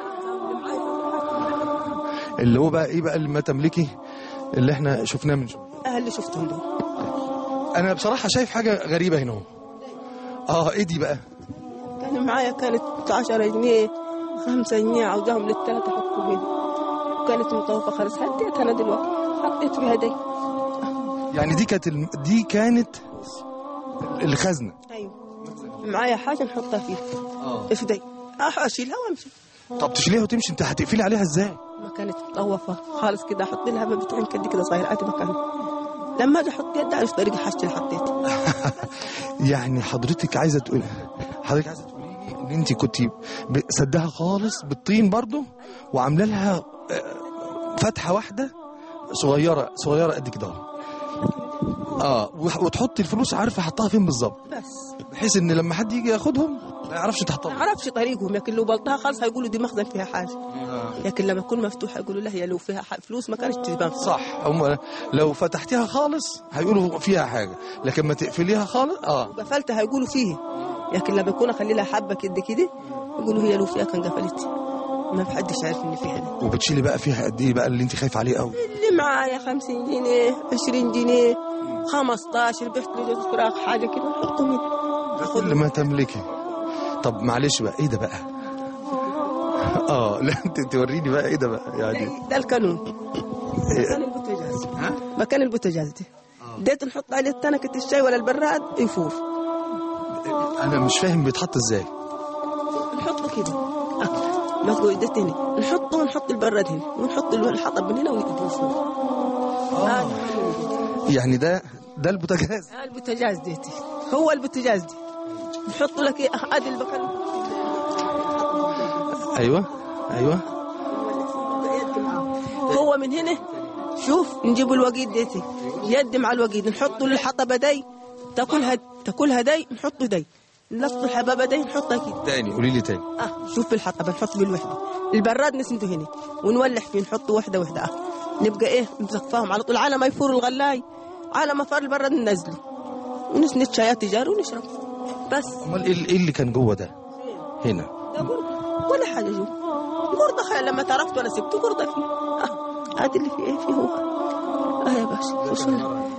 اللي هو بقى ايه بقى اللي ما تملكي اللي احنا شفناه من شويه اه اللي شفتهم دول انا بصراحه شايف حاجه غريبه هنا اهو اه ايه دي بقى كان معايا كانت 10 جنيه 5 جنيه عاوزاهم للثلاثة احطهم هنا وكانت مطوفة خالص هديتها انا دلوقتي حطيت بها دي يعني دي كانت الم... دي كانت الخزنه ايوه معايا حاجة نحطها فيها اه في دي اه اشيلها وامشي طب تشيليها وتمشي انت هتقفلي عليها ازاي ما كانت مطوفة خالص كده احط لها بتاعين كده كده صغير عادي مكانها لما اجي احط يد اعرف طريقة حاجتي اللي حطيتها يعني حضرتك عايزه تقول حضرتك عايزه تقولي لي ان انت كنت ب- سدها خالص بالطين برضو وعامله لها آه، فتحه واحده صغيره صغيره قد كده اه وح- وتحطي الفلوس عارفه حطها فين بالظبط بس بحيث ان لما حد يجي ياخدهم ما يعرفش ما تحطها اعرفش طريقهم لكن لو بلطها خالص هيقولوا دي مخزن فيها حاجة لكن لما تكون مفتوحة يقولوا لا هي لو فيها ح- فلوس ما كانتش تبان صح هم لو فتحتيها خالص هيقولوا فيها حاجه لكن ما تقفليها خالص اه قفلتها هيقولوا فيه لكن لما يكون اخلي لها حبه كده كده يقولوا هي لو فيها كان قفلت ما في حدش عارف ان فيها ده وبتشيلي بقى فيها قد ايه بقى اللي انت خايفه عليه قوي اللي معايا 50 جنيه 20 جنيه 15 بحت لي جوز فراخ حاجه كده نحطهم هنا كل ما تملكي طب معلش بقى ايه ده بقى اه لا انت توريني بقى ايه ده بقى يعني ده القانون مكان البوتاجاز مكان البوتاجاز ده ديت نحط عليه تنكة الشاي ولا البراد يفور انا مش فاهم بيتحط ازاي نحطه كده آه. ما تقول ده تاني نحطه ونحط البراد هنا ونحط الحطب من هنا ويفور آه. يعني ده ده البوتاجاز آه البوتاجاز ديتي هو البوتاجاز دي نحط لك ايه آه، ادي المكان ايوه ايوه هو من هنا شوف نجيب الوقيد ديتي يد مع الوقيد نحطه للحطبه دي تاكلها تاكلها دي نحطه دي نلف الحبابه دي نحطها كده تاني قولي لي تاني اه شوف بالحطبه نحط بالوحده البراد نسنده هنا ونولح فيه نحطه وحده وحده اه نبقى ايه نزقفاهم على طول على ما يفور الغلاي على ما فار البراد ننزله ونسند شايات تجار ونشرب بس امال ايه ايه اللي كان جوه ده هنا ده قرده ولا حاجه جو قرده خير لما تعرفت ولا سبته قرده فيه اه هات اللي فيه ايه فيه هو اه يا باشا وصلنا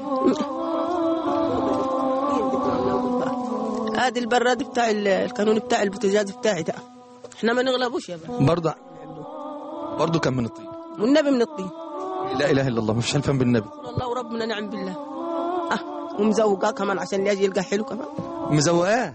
هذا البراد بتاع ال- القانون بتاع البوتاجاز بتاعي ده احنا ما نغلبوش يا باشا برضه برضه كان من الطين والنبي من الطين لا اله الا الله مفيش حلفان بالنبي الله وربنا نعم بالله اه ومزوقاه كمان عشان يجي يلقى حلو كمان مزوقاه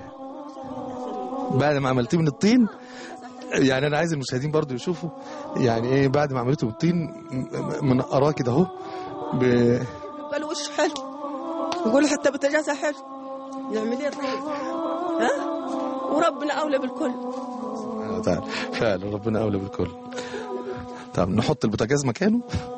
بعد ما عملتيه من الطين يعني انا عايز المشاهدين برضو يشوفوا يعني ايه بعد ما عملته من الطين م- منقراه كده اهو ب- قال وش حلو يقول حتى بتجازى حلو نعمل ايه طيب ها وربنا اولى بالكل سبحانه وتعالى فعلا ربنا اولى بالكل طب نحط البوتاجاز مكانه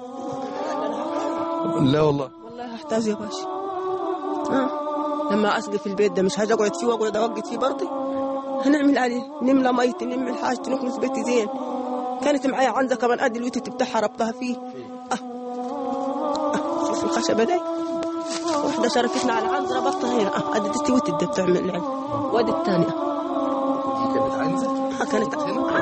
لا والله والله هحتاج يا باشا ها لما اسقي في البيت ده مش هاجي اقعد فيه واقعد اوقت فيه برضه هنعمل عليه نملى ميتي نعمل حاجتي نكنس بيتي زين كانت معايا عنزه كمان ادي الوتد بتاعها ربطها فيه اه اه شوف الخشبه دي واحده شرفتنا على عنزه ربطتها هنا اه ادي دي وتد ده بتعمل العين وادي الثانيه كانت عنزه اه كانت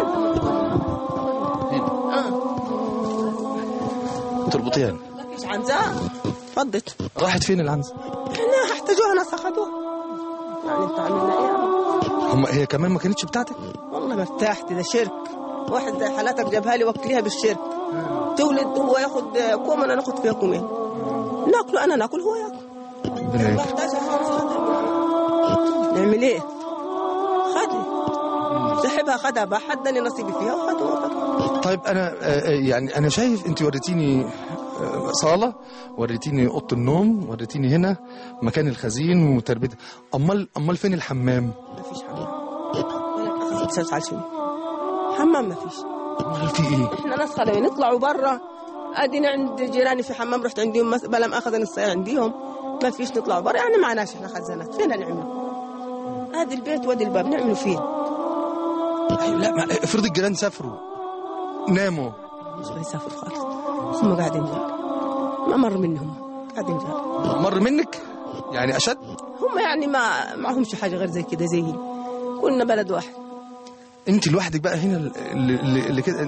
اه تربطيها يعني. مفيش عنزه فضت راحت فين العنزه احنا احتاجوها ناس اخذوها يعني انت عملنا ايه هم هي كمان ما كانتش بتاعتك والله ما ارتحت ده شرك واحد زي حالاتك جابها لي وكليها بالشرك تولد هو ياخد كوم انا ناخد فيها كومين ناكله انا ناكل هو ياكل ربنا يكرمك. محتاجة خالص خدها. نعمل ايه خدها صاحبها خدها بقى حدني نصيبي فيها وخدها طيب انا آه، آه، يعني انا شايف انت وريتيني آه، صاله وريتيني اوضه النوم وريتيني هنا مكان الخزين وتربيته امال امال فين الحمام ما فيش حمام ولا تسأل شنو حمام ما فيش امال في ايه احنا ناس خلوي نطلعوا برا ادينا عند جيراني في حمام رحت عندهم مس- بلا ما اخذ الساعه عندهم ما فيش نطلعوا برا يعني معناش احنا خزانات فين نعمله هذا البيت وادي الباب نعمله فين أيوة، لا ما افرض الجيران سافروا ناموا مش بيسافروا خالص هم قاعدين جار ما مر منهم قاعدين جار مر منك يعني اشد هم يعني ما معهمش حاجه غير زي كده زي كلنا بلد واحد انت لوحدك بقى هنا اللي, اللي, اللي كده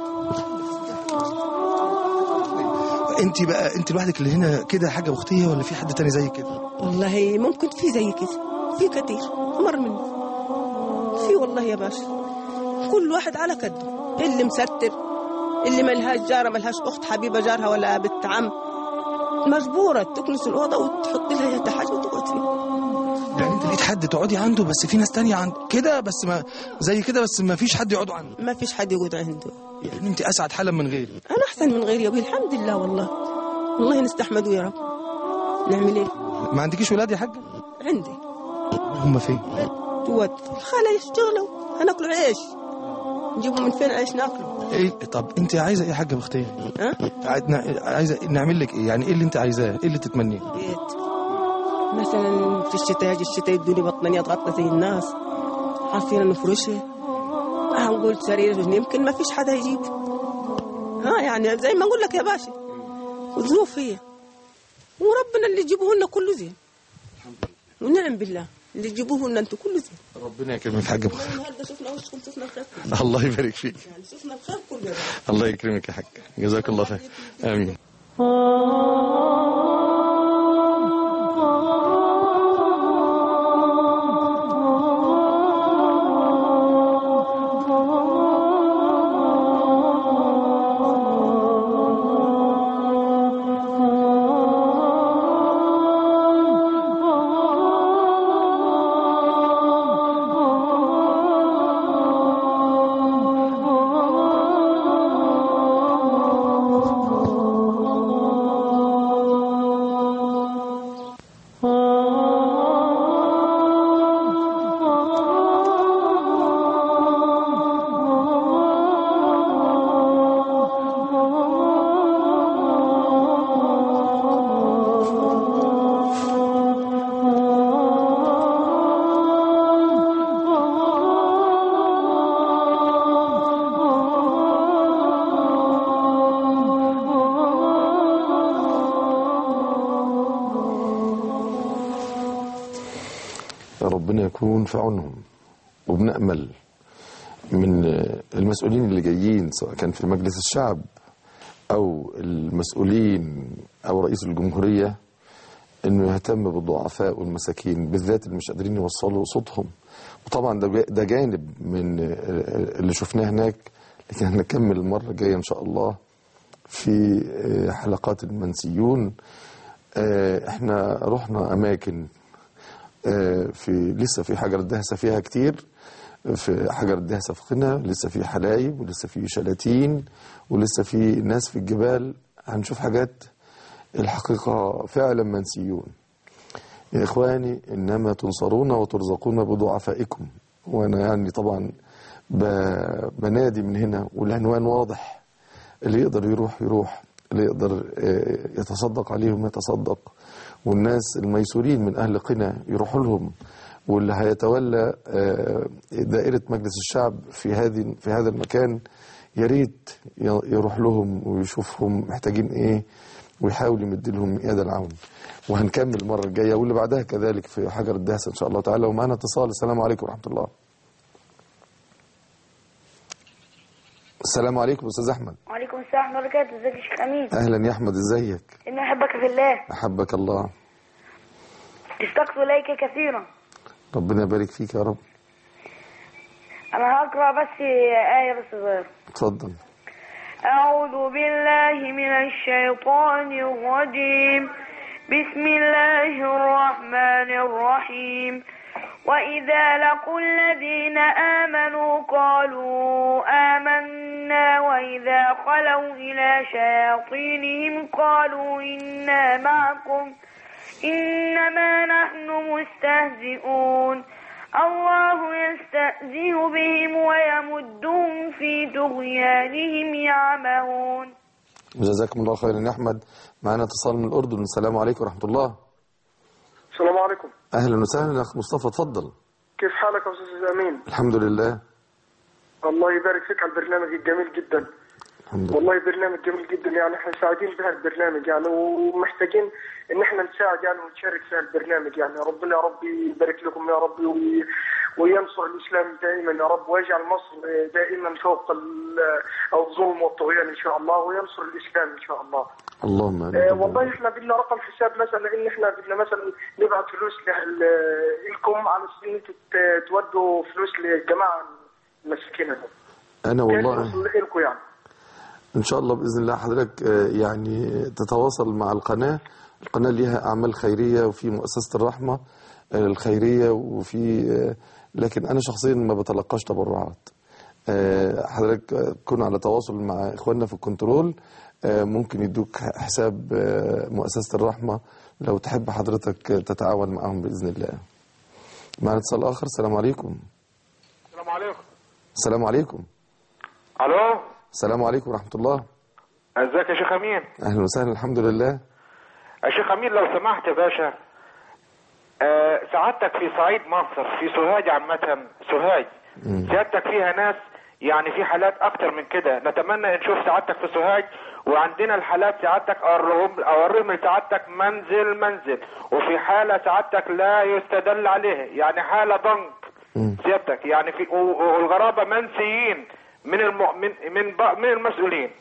انت بقى انت لوحدك اللي هنا كده حاجه اختيه ولا في حد تاني زي كده والله ممكن في زي كده في كتير مر منه في والله يا باشا كل واحد على كده اللي مستر اللي ملهاش جارة ملهاش أخت حبيبة جارها ولا بنت عم مجبورة تكنس الأوضة وتحط لها هي حاجة وتقعد فيها يعني انت لقيت حد تقعدي عنده بس في ناس تانية عند كده بس ما زي كده بس ما فيش حد يقعدوا عنده ما فيش حد يقعد عنده يعني انت اسعد حالا من غيري أنا أحسن من غيري يا أبوي الحمد لله والله والله نستحمدوا يا رب نعمل إيه ما عندكيش ولاد يا حاجه عندي هم فين جوات الخالة يشتغلوا هناكلوا عيش نجيبوا من فين عيش ناكله ايه طب انت عايزه ايه يا حاجه بختيه ها عايز- عايزه نعمل لك ايه يعني ايه اللي انت عايزاه ايه اللي تتمنيه بيت مثلا في الشتاء يجي الشتاء يدوني بطانية اتغطى زي الناس عارفين نفرشها هنقول سرير يمكن ما فيش حدا يجيب ها يعني زي ما اقول لك يا باشا وظروف هي وربنا اللي يجيبوه لنا كله زين ونعم بالله اللي يجيبوه لنا انتم كله زين ربنا يكرمك يا حاجه بختيه النهارده شفنا وشكم شفنا الخير الله يبارك فيك يعني شفنا الخير كله الله يكرمك يا حاج جزاك الله خير امين ربنا يكون في عونهم وبنأمل من المسؤولين اللي جايين سواء كان في مجلس الشعب أو المسؤولين أو رئيس الجمهورية إنه يهتم بالضعفاء والمساكين بالذات اللي مش قادرين يوصلوا صوتهم وطبعا ده جا- ده جانب من اللي شفناه هناك لكن هنكمل المرة الجاية إن شاء الله في آه، حلقات المنسيون آه، احنا رحنا اماكن آه، في لسه في حجر الدهسه فيها كتير في حجر الدهسه في قنا لسه في حلايب ولسه في شلاتين ولسه في ناس في الجبال هنشوف حاجات الحقيقه فعلا منسيون يا إخواني إنما تنصرون وترزقون بضعفائكم وأنا يعني طبعا ب- بنادي من هنا والعنوان واضح اللي يقدر يروح يروح اللي يقدر آه، يتصدق عليهم يتصدق والناس الميسورين من أهل قنا يروحوا لهم واللي هيتولى آه، دائرة مجلس الشعب في هذه في هذا المكان يا ريت ي- يروح لهم ويشوفهم محتاجين ايه ويحاول يمد لهم يد العون وهنكمل المره الجايه واللي بعدها كذلك في حجر الدهسه ان شاء الله تعالى ومعنا اتصال السلام عليكم ورحمه الله السلام عليكم استاذ احمد وعليكم السلام ورحمة الله وبركاته ازيك يا شيخ أمين اهلا يا احمد ازيك إني أحبك في الله احبك الله اشتقت إليك كثيرا ربنا يبارك فيك يا رب أنا هقرأ بس آية بس صغيرة اتفضل أعوذ بالله من الشيطان الرجيم بسم الله الرحمن الرحيم وإذا لقوا الذين آمنوا قالوا آمنا وإذا خلوا إلى شياطينهم قالوا إنا معكم إنما نحن مستهزئون الله يستهزئ بهم ويمدهم في طغيانهم يعمهون جزاكم الله خيرا يا احمد معنا اتصال من الاردن السلام عليكم ورحمه الله السلام عليكم اهلا وسهلا اخ مصطفى اتفضل كيف حالك يا استاذ امين الحمد لله الله يبارك فيك على البرنامج الجميل جدا الحمد لله والله برنامج جميل جدا يعني احنا سعيدين بهذا البرنامج يعني ومحتاجين ان احنا نساعد يعني ونشارك في البرنامج يعني ربنا يا رب يبارك لكم يا رب وي- وينصر الاسلام دائما يا رب ويجعل مصر دائما فوق ال- الظلم والطغيان ان شاء الله وينصر الاسلام ان شاء الله اللهم امين آه، والله احنا بدنا رقم حساب مثلا ان احنا بدنا مثلا نبعت فلوس لل- لكم على اساس ان انتوا ت- تودوا فلوس للجماعه المساكين دول. انا كيف والله نوصل لكم يعني ان شاء الله باذن الله حضرتك آه، يعني تتواصل مع القناه القناه ليها اعمال خيريه وفي مؤسسه الرحمه آه، الخيريه وفي آه، لكن انا شخصيا ما بتلقاش تبرعات آه، حضرتك آه، تكون على تواصل مع اخواننا في الكنترول آه، ممكن يدوك حساب آه، مؤسسه الرحمه لو تحب حضرتك تتعاون معهم باذن الله معنا اتصال اخر السلام عليكم السلام عليكم السلام عليكم الو السلام عليكم ورحمه الله ازيك يا شيخ امين اهلا وسهلا الحمد لله يا شيخ امين لو سمحت يا باشا آه سعادتك في صعيد مصر في سوهاج عامة سوهاج سيادتك فيها ناس يعني في حالات اكتر من كده نتمنى نشوف سعادتك في سوهاج وعندنا الحالات سعادتك اوريهم اوريهم لسعادتك منزل منزل وفي حالة سعادتك لا يستدل عليها يعني حالة ضنك سيادتك يعني في و- و- والغرابة منسيين من الم... من من, ب... من المسؤولين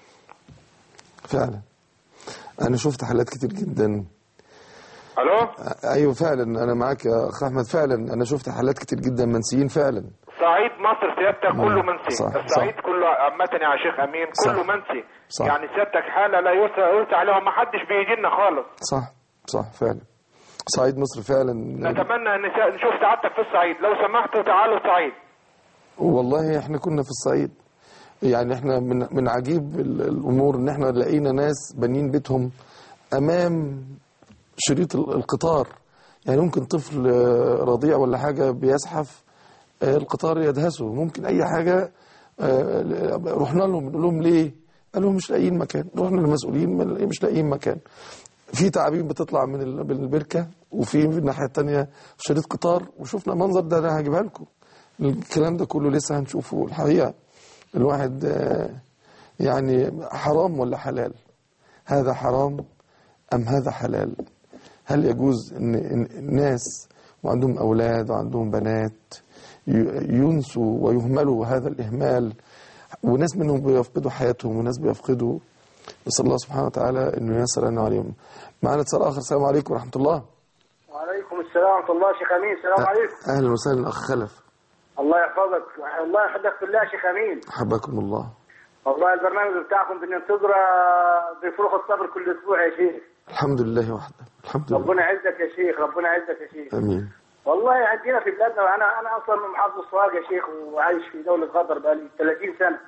فعلا انا شفت حالات كتير جدا الو ايوه فعلا انا معاك يا اخ احمد فعلا انا شفت حالات كتير جدا منسيين فعلا صعيد مصر سيادتك نعم. كله منسي صح، الصعيد كله عامة يا شيخ امين صح. كله منسي صح. يعني سيادتك حالة لا يرثى يرثى عليها ما حدش بيجي لنا خالص صح صح فعلا صعيد مصر فعلا نتمنى ان سا- نشوف سعادتك في الصعيد لو سمحتوا تعالوا الصعيد والله احنا كنا في الصعيد يعني احنا من من عجيب ال- الامور ان احنا لقينا ناس بانيين بيتهم امام شريط ال- القطار يعني ممكن طفل آه، رضيع ولا حاجه بيزحف آه، القطار يدهسه ممكن اي حاجه آه، رحنا لهم نقول لهم ليه قالوا مش لاقيين مكان رحنا للمسؤولين ما- مش لاقيين مكان في تعابين بتطلع من ال- من البركه وفي في الناحيه الثانيه شريط قطار وشفنا منظر ده انا هجيبها لكم الكلام ده كله لسه هنشوفه الحقيقه الواحد آه، يعني حرام ولا حلال هذا حرام ام هذا حلال هل يجوز ان إن الناس وعندهم اولاد وعندهم بنات ي- ينسوا ويهملوا هذا الاهمال وناس منهم بيفقدوا حياتهم وناس بيفقدوا نسال الله سبحانه وتعالى انه ييسر لنا عليهم معنا اتصال اخر السلام عليكم ورحمه الله وعليكم السلام ورحمه الله شيخ امين السلام عليكم اهلا وسهلا اخ خلف الله يحفظك الله يحفظك بالله يا شيخ امين حبكم الله والله البرنامج بتاعكم بننتظره بفروخ الصبر كل اسبوع يا شيخ الحمد لله وحده الحمد لله ربنا يعزك يا شيخ ربنا يعزك يا شيخ امين والله عندنا في بلادنا وانا انا اصلا من محافظه الصواج يا شيخ وعايش في دوله قطر بقالي 30 سنه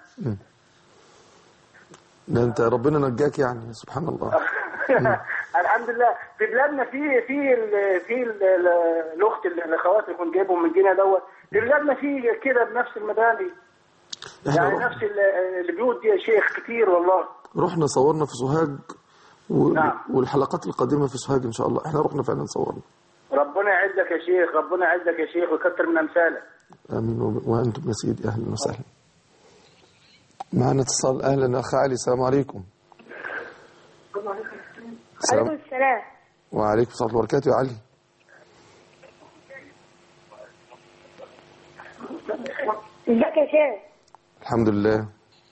ده انت ربنا نجاك يعني سبحان الله الحمد لله في بلادنا في في ال في ال الاخت اللي الاخوات اللي كنت جايبهم من جنة دوت في بلادنا في كده بنفس المباني احنا يعني رحنا, نفس ال- البيوت دي يا شيخ كتير والله رحنا صورنا في سوهاج و... نعم. والحلقات القادمه في سوهاج ان شاء الله احنا رحنا فعلا صورنا ربنا يعزك يا شيخ ربنا يعزك يا شيخ ويكثر من امثالك امين وب- وانتم يا سيدي اهلا وسهلا معنا اتصال اهلا اخ علي السلام عليكم السلام عليكم السلام وعليكم السلام ورحمه الله وبركاته يا علي ازيك يا شيخ الحمد لله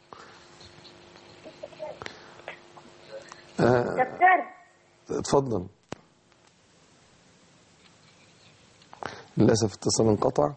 آه دكتور اتفضل للأسف اتصال انقطع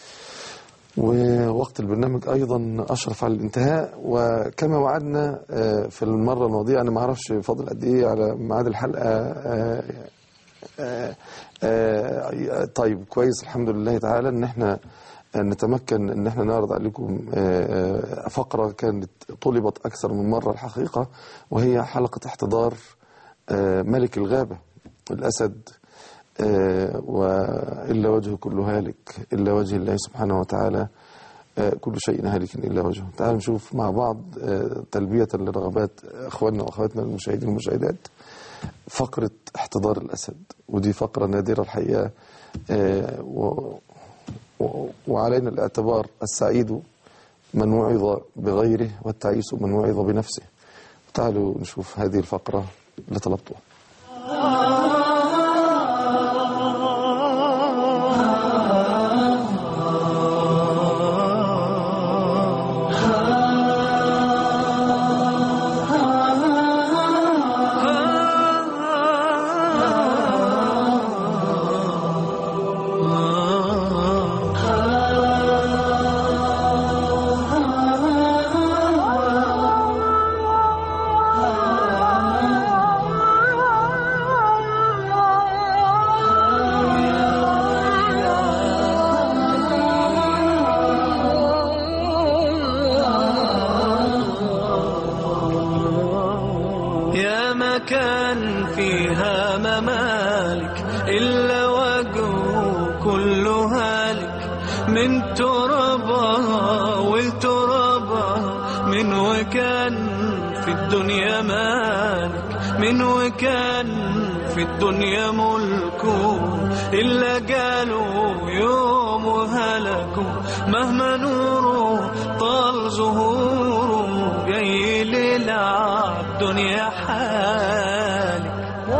ووقت البرنامج أيضا أشرف على الانتهاء وكما وعدنا آه، في المرة الماضية أنا ما أعرفش فاضل قد إيه على ميعاد الحلقة آه، آه، آه، طيب كويس الحمد لله تعالى إن إحنا نتمكن ان احنا نعرض عليكم آه، آه، فقرة كانت طلبت اكثر من مرة الحقيقة وهي حلقة احتضار آه، ملك الغابة الاسد آه، وإلا وجهه كل هالك إلا وجه الله سبحانه وتعالى آه، كل شيء هالك إلا وجهه تعالوا نشوف مع بعض آه، تلبية لرغبات أخواننا وأخواتنا المشاهدين والمشاهدات فقرة احتضار الأسد ودي فقرة نادرة الحقيقة آه، و- و- وعلينا الاعتبار السعيد من وعظ بغيره والتعيس من وعظ بنفسه تعالوا نشوف هذه الفقرة اللي طلبتوها يا مكان فيها ممالك إلا وجهه كل هالك من ترابها والترابها من وكان في الدنيا مالك من وكان في الدنيا ملكه إلا قالوا يوم هلكوا مهما نوره طال ظهوره جاي للعب الدنيا حالك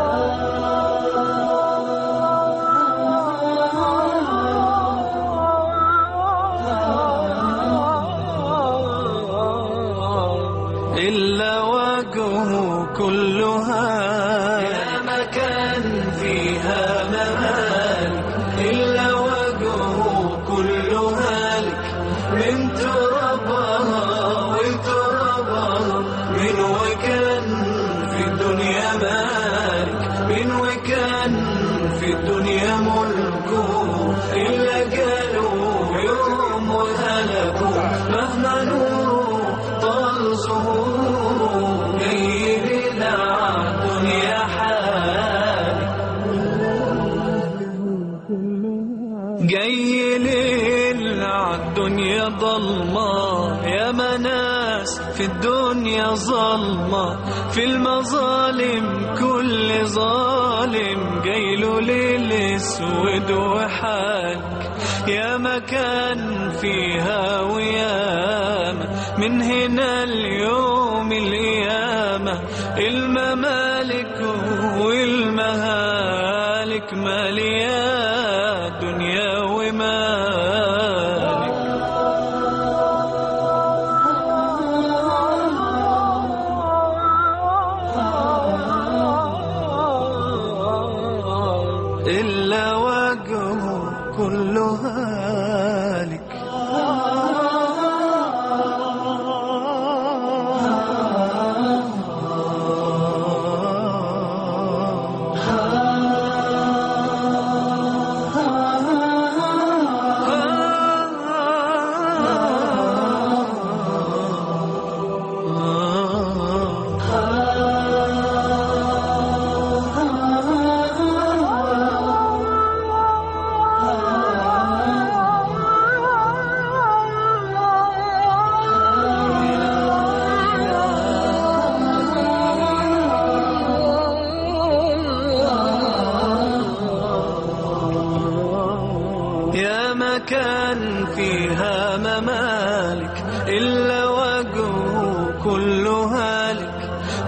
إلا وجهه كلها يا مكان فيها ممالك إلا وجهه كلها لك من ترابها وترابها من وكان في الدنيا مالك من وكان في الدنيا ملكه إلا قالوا يوم وهلكوا مهما نوره طال ظهوره جاي لنا الدنيا حالك جاي ليل عالدنيا ضلمة يا مناس في الدنيا ظلمة في المظالم كل ظالم جاي له ليل اسود وحالك يا مكان فيها وياما من هنا اليوم القيامة الممالك والمهالك مالية دنيا ومالك إلا وجهه كله هالك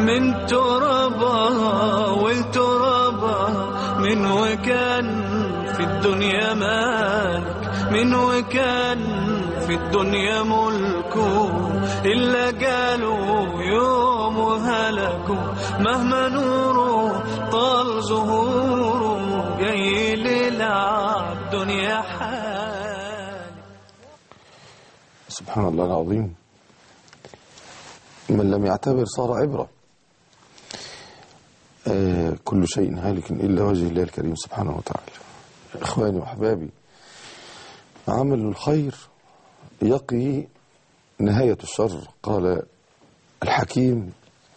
من ترابها والترابها من وكان في الدنيا مالك من وكان في الدنيا ملكه إلا قالوا يوم هلكوا مهما نوره طال ظهوره جاي للعب دنيا حال سبحان الله العظيم من لم يعتبر صار عبرة آه كل شيء هالك إلا وجه الله الكريم سبحانه وتعالى إخواني وأحبابي عمل الخير يقي نهاية الشر قال الحكيم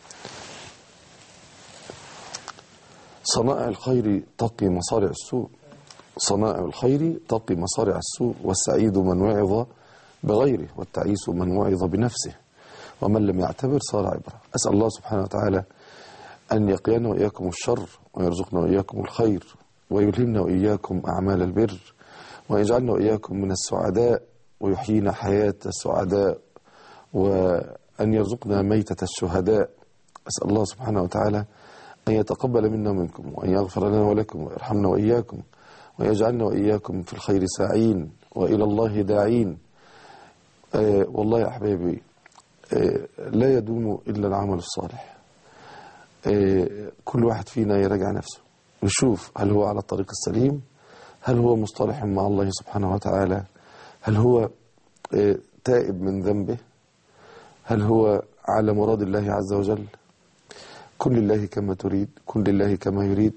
صنائع الخير تقي مصارع السوء صنائع الخير تقي مصارع السوء والسعيد من وعظ بغيره والتعيس من وعظ بنفسه ومن لم يعتبر صار عبرة أسأل الله سبحانه وتعالى أن يقينا وإياكم الشر ويرزقنا وإياكم الخير ويلهمنا وإياكم أعمال البر ويجعلنا وإياكم من السعداء ويحيينا حياة السعداء وأن يرزقنا ميتة الشهداء أسأل الله سبحانه وتعالى أن يتقبل منا ومنكم وأن يغفر لنا ولكم ويرحمنا وإياكم ويجعلنا وإياكم في الخير ساعين وإلى الله داعين آه والله يا أحبابي آه لا يدوم إلا العمل الصالح آه كل واحد فينا يراجع نفسه ويشوف هل هو على الطريق السليم هل هو مصطلح مع الله سبحانه وتعالى هل هو آه تائب من ذنبه هل هو على مراد الله عز وجل كن لله كما تريد كن لله كما يريد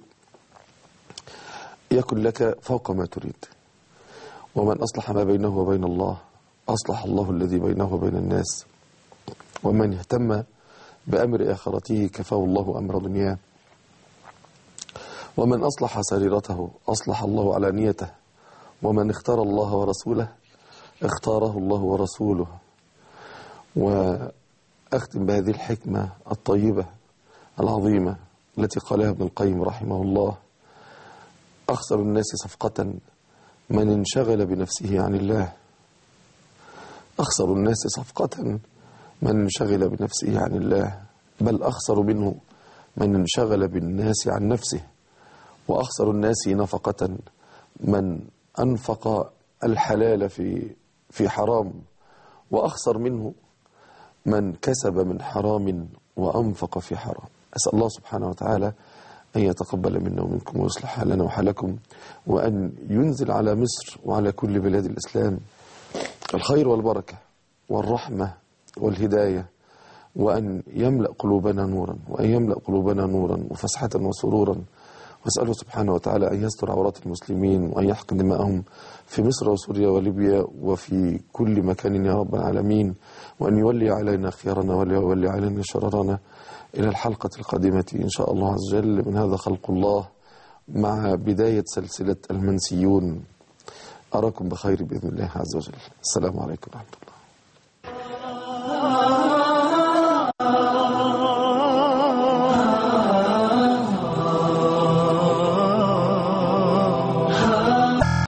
يكن لك فوق ما تريد ومن أصلح ما بينه وبين الله أصلح الله الذي بينه وبين الناس ومن اهتم بأمر آخرته كفاه الله أمر دنياه ومن أصلح سريرته أصلح الله على نيته ومن اختار الله ورسوله اختاره الله ورسوله وأختم بهذه الحكمة الطيبة العظيمة التي قالها ابن القيم رحمه الله أخسر الناس صفقة من انشغل بنفسه عن الله أخسر الناس صفقة من انشغل بنفسه عن الله بل أخسر منه من انشغل بالناس عن نفسه وأخسر الناس نفقة من أنفق الحلال في في حرام وأخسر منه من كسب من حرام وأنفق في حرام أسأل الله سبحانه وتعالى أن يتقبل منا ومنكم ويصلح حالنا وحالكم وأن ينزل على مصر وعلى كل بلاد الإسلام الخير والبركة والرحمة والهداية وأن يملأ قلوبنا نورا وأن يملأ قلوبنا نورا وفسحة وسرورا وأسأله سبحانه وتعالى أن يستر عورات المسلمين وأن يحقن دماءهم في مصر وسوريا وليبيا وفي كل مكان يا رب العالمين وأن يولي علينا خيارنا ويولي علينا شررنا إلى الحلقة القادمة إن شاء الله عز وجل من هذا خلق الله مع بداية سلسلة المنسيون أراكم بخير بإذن الله عز وجل السلام عليكم ورحمة الله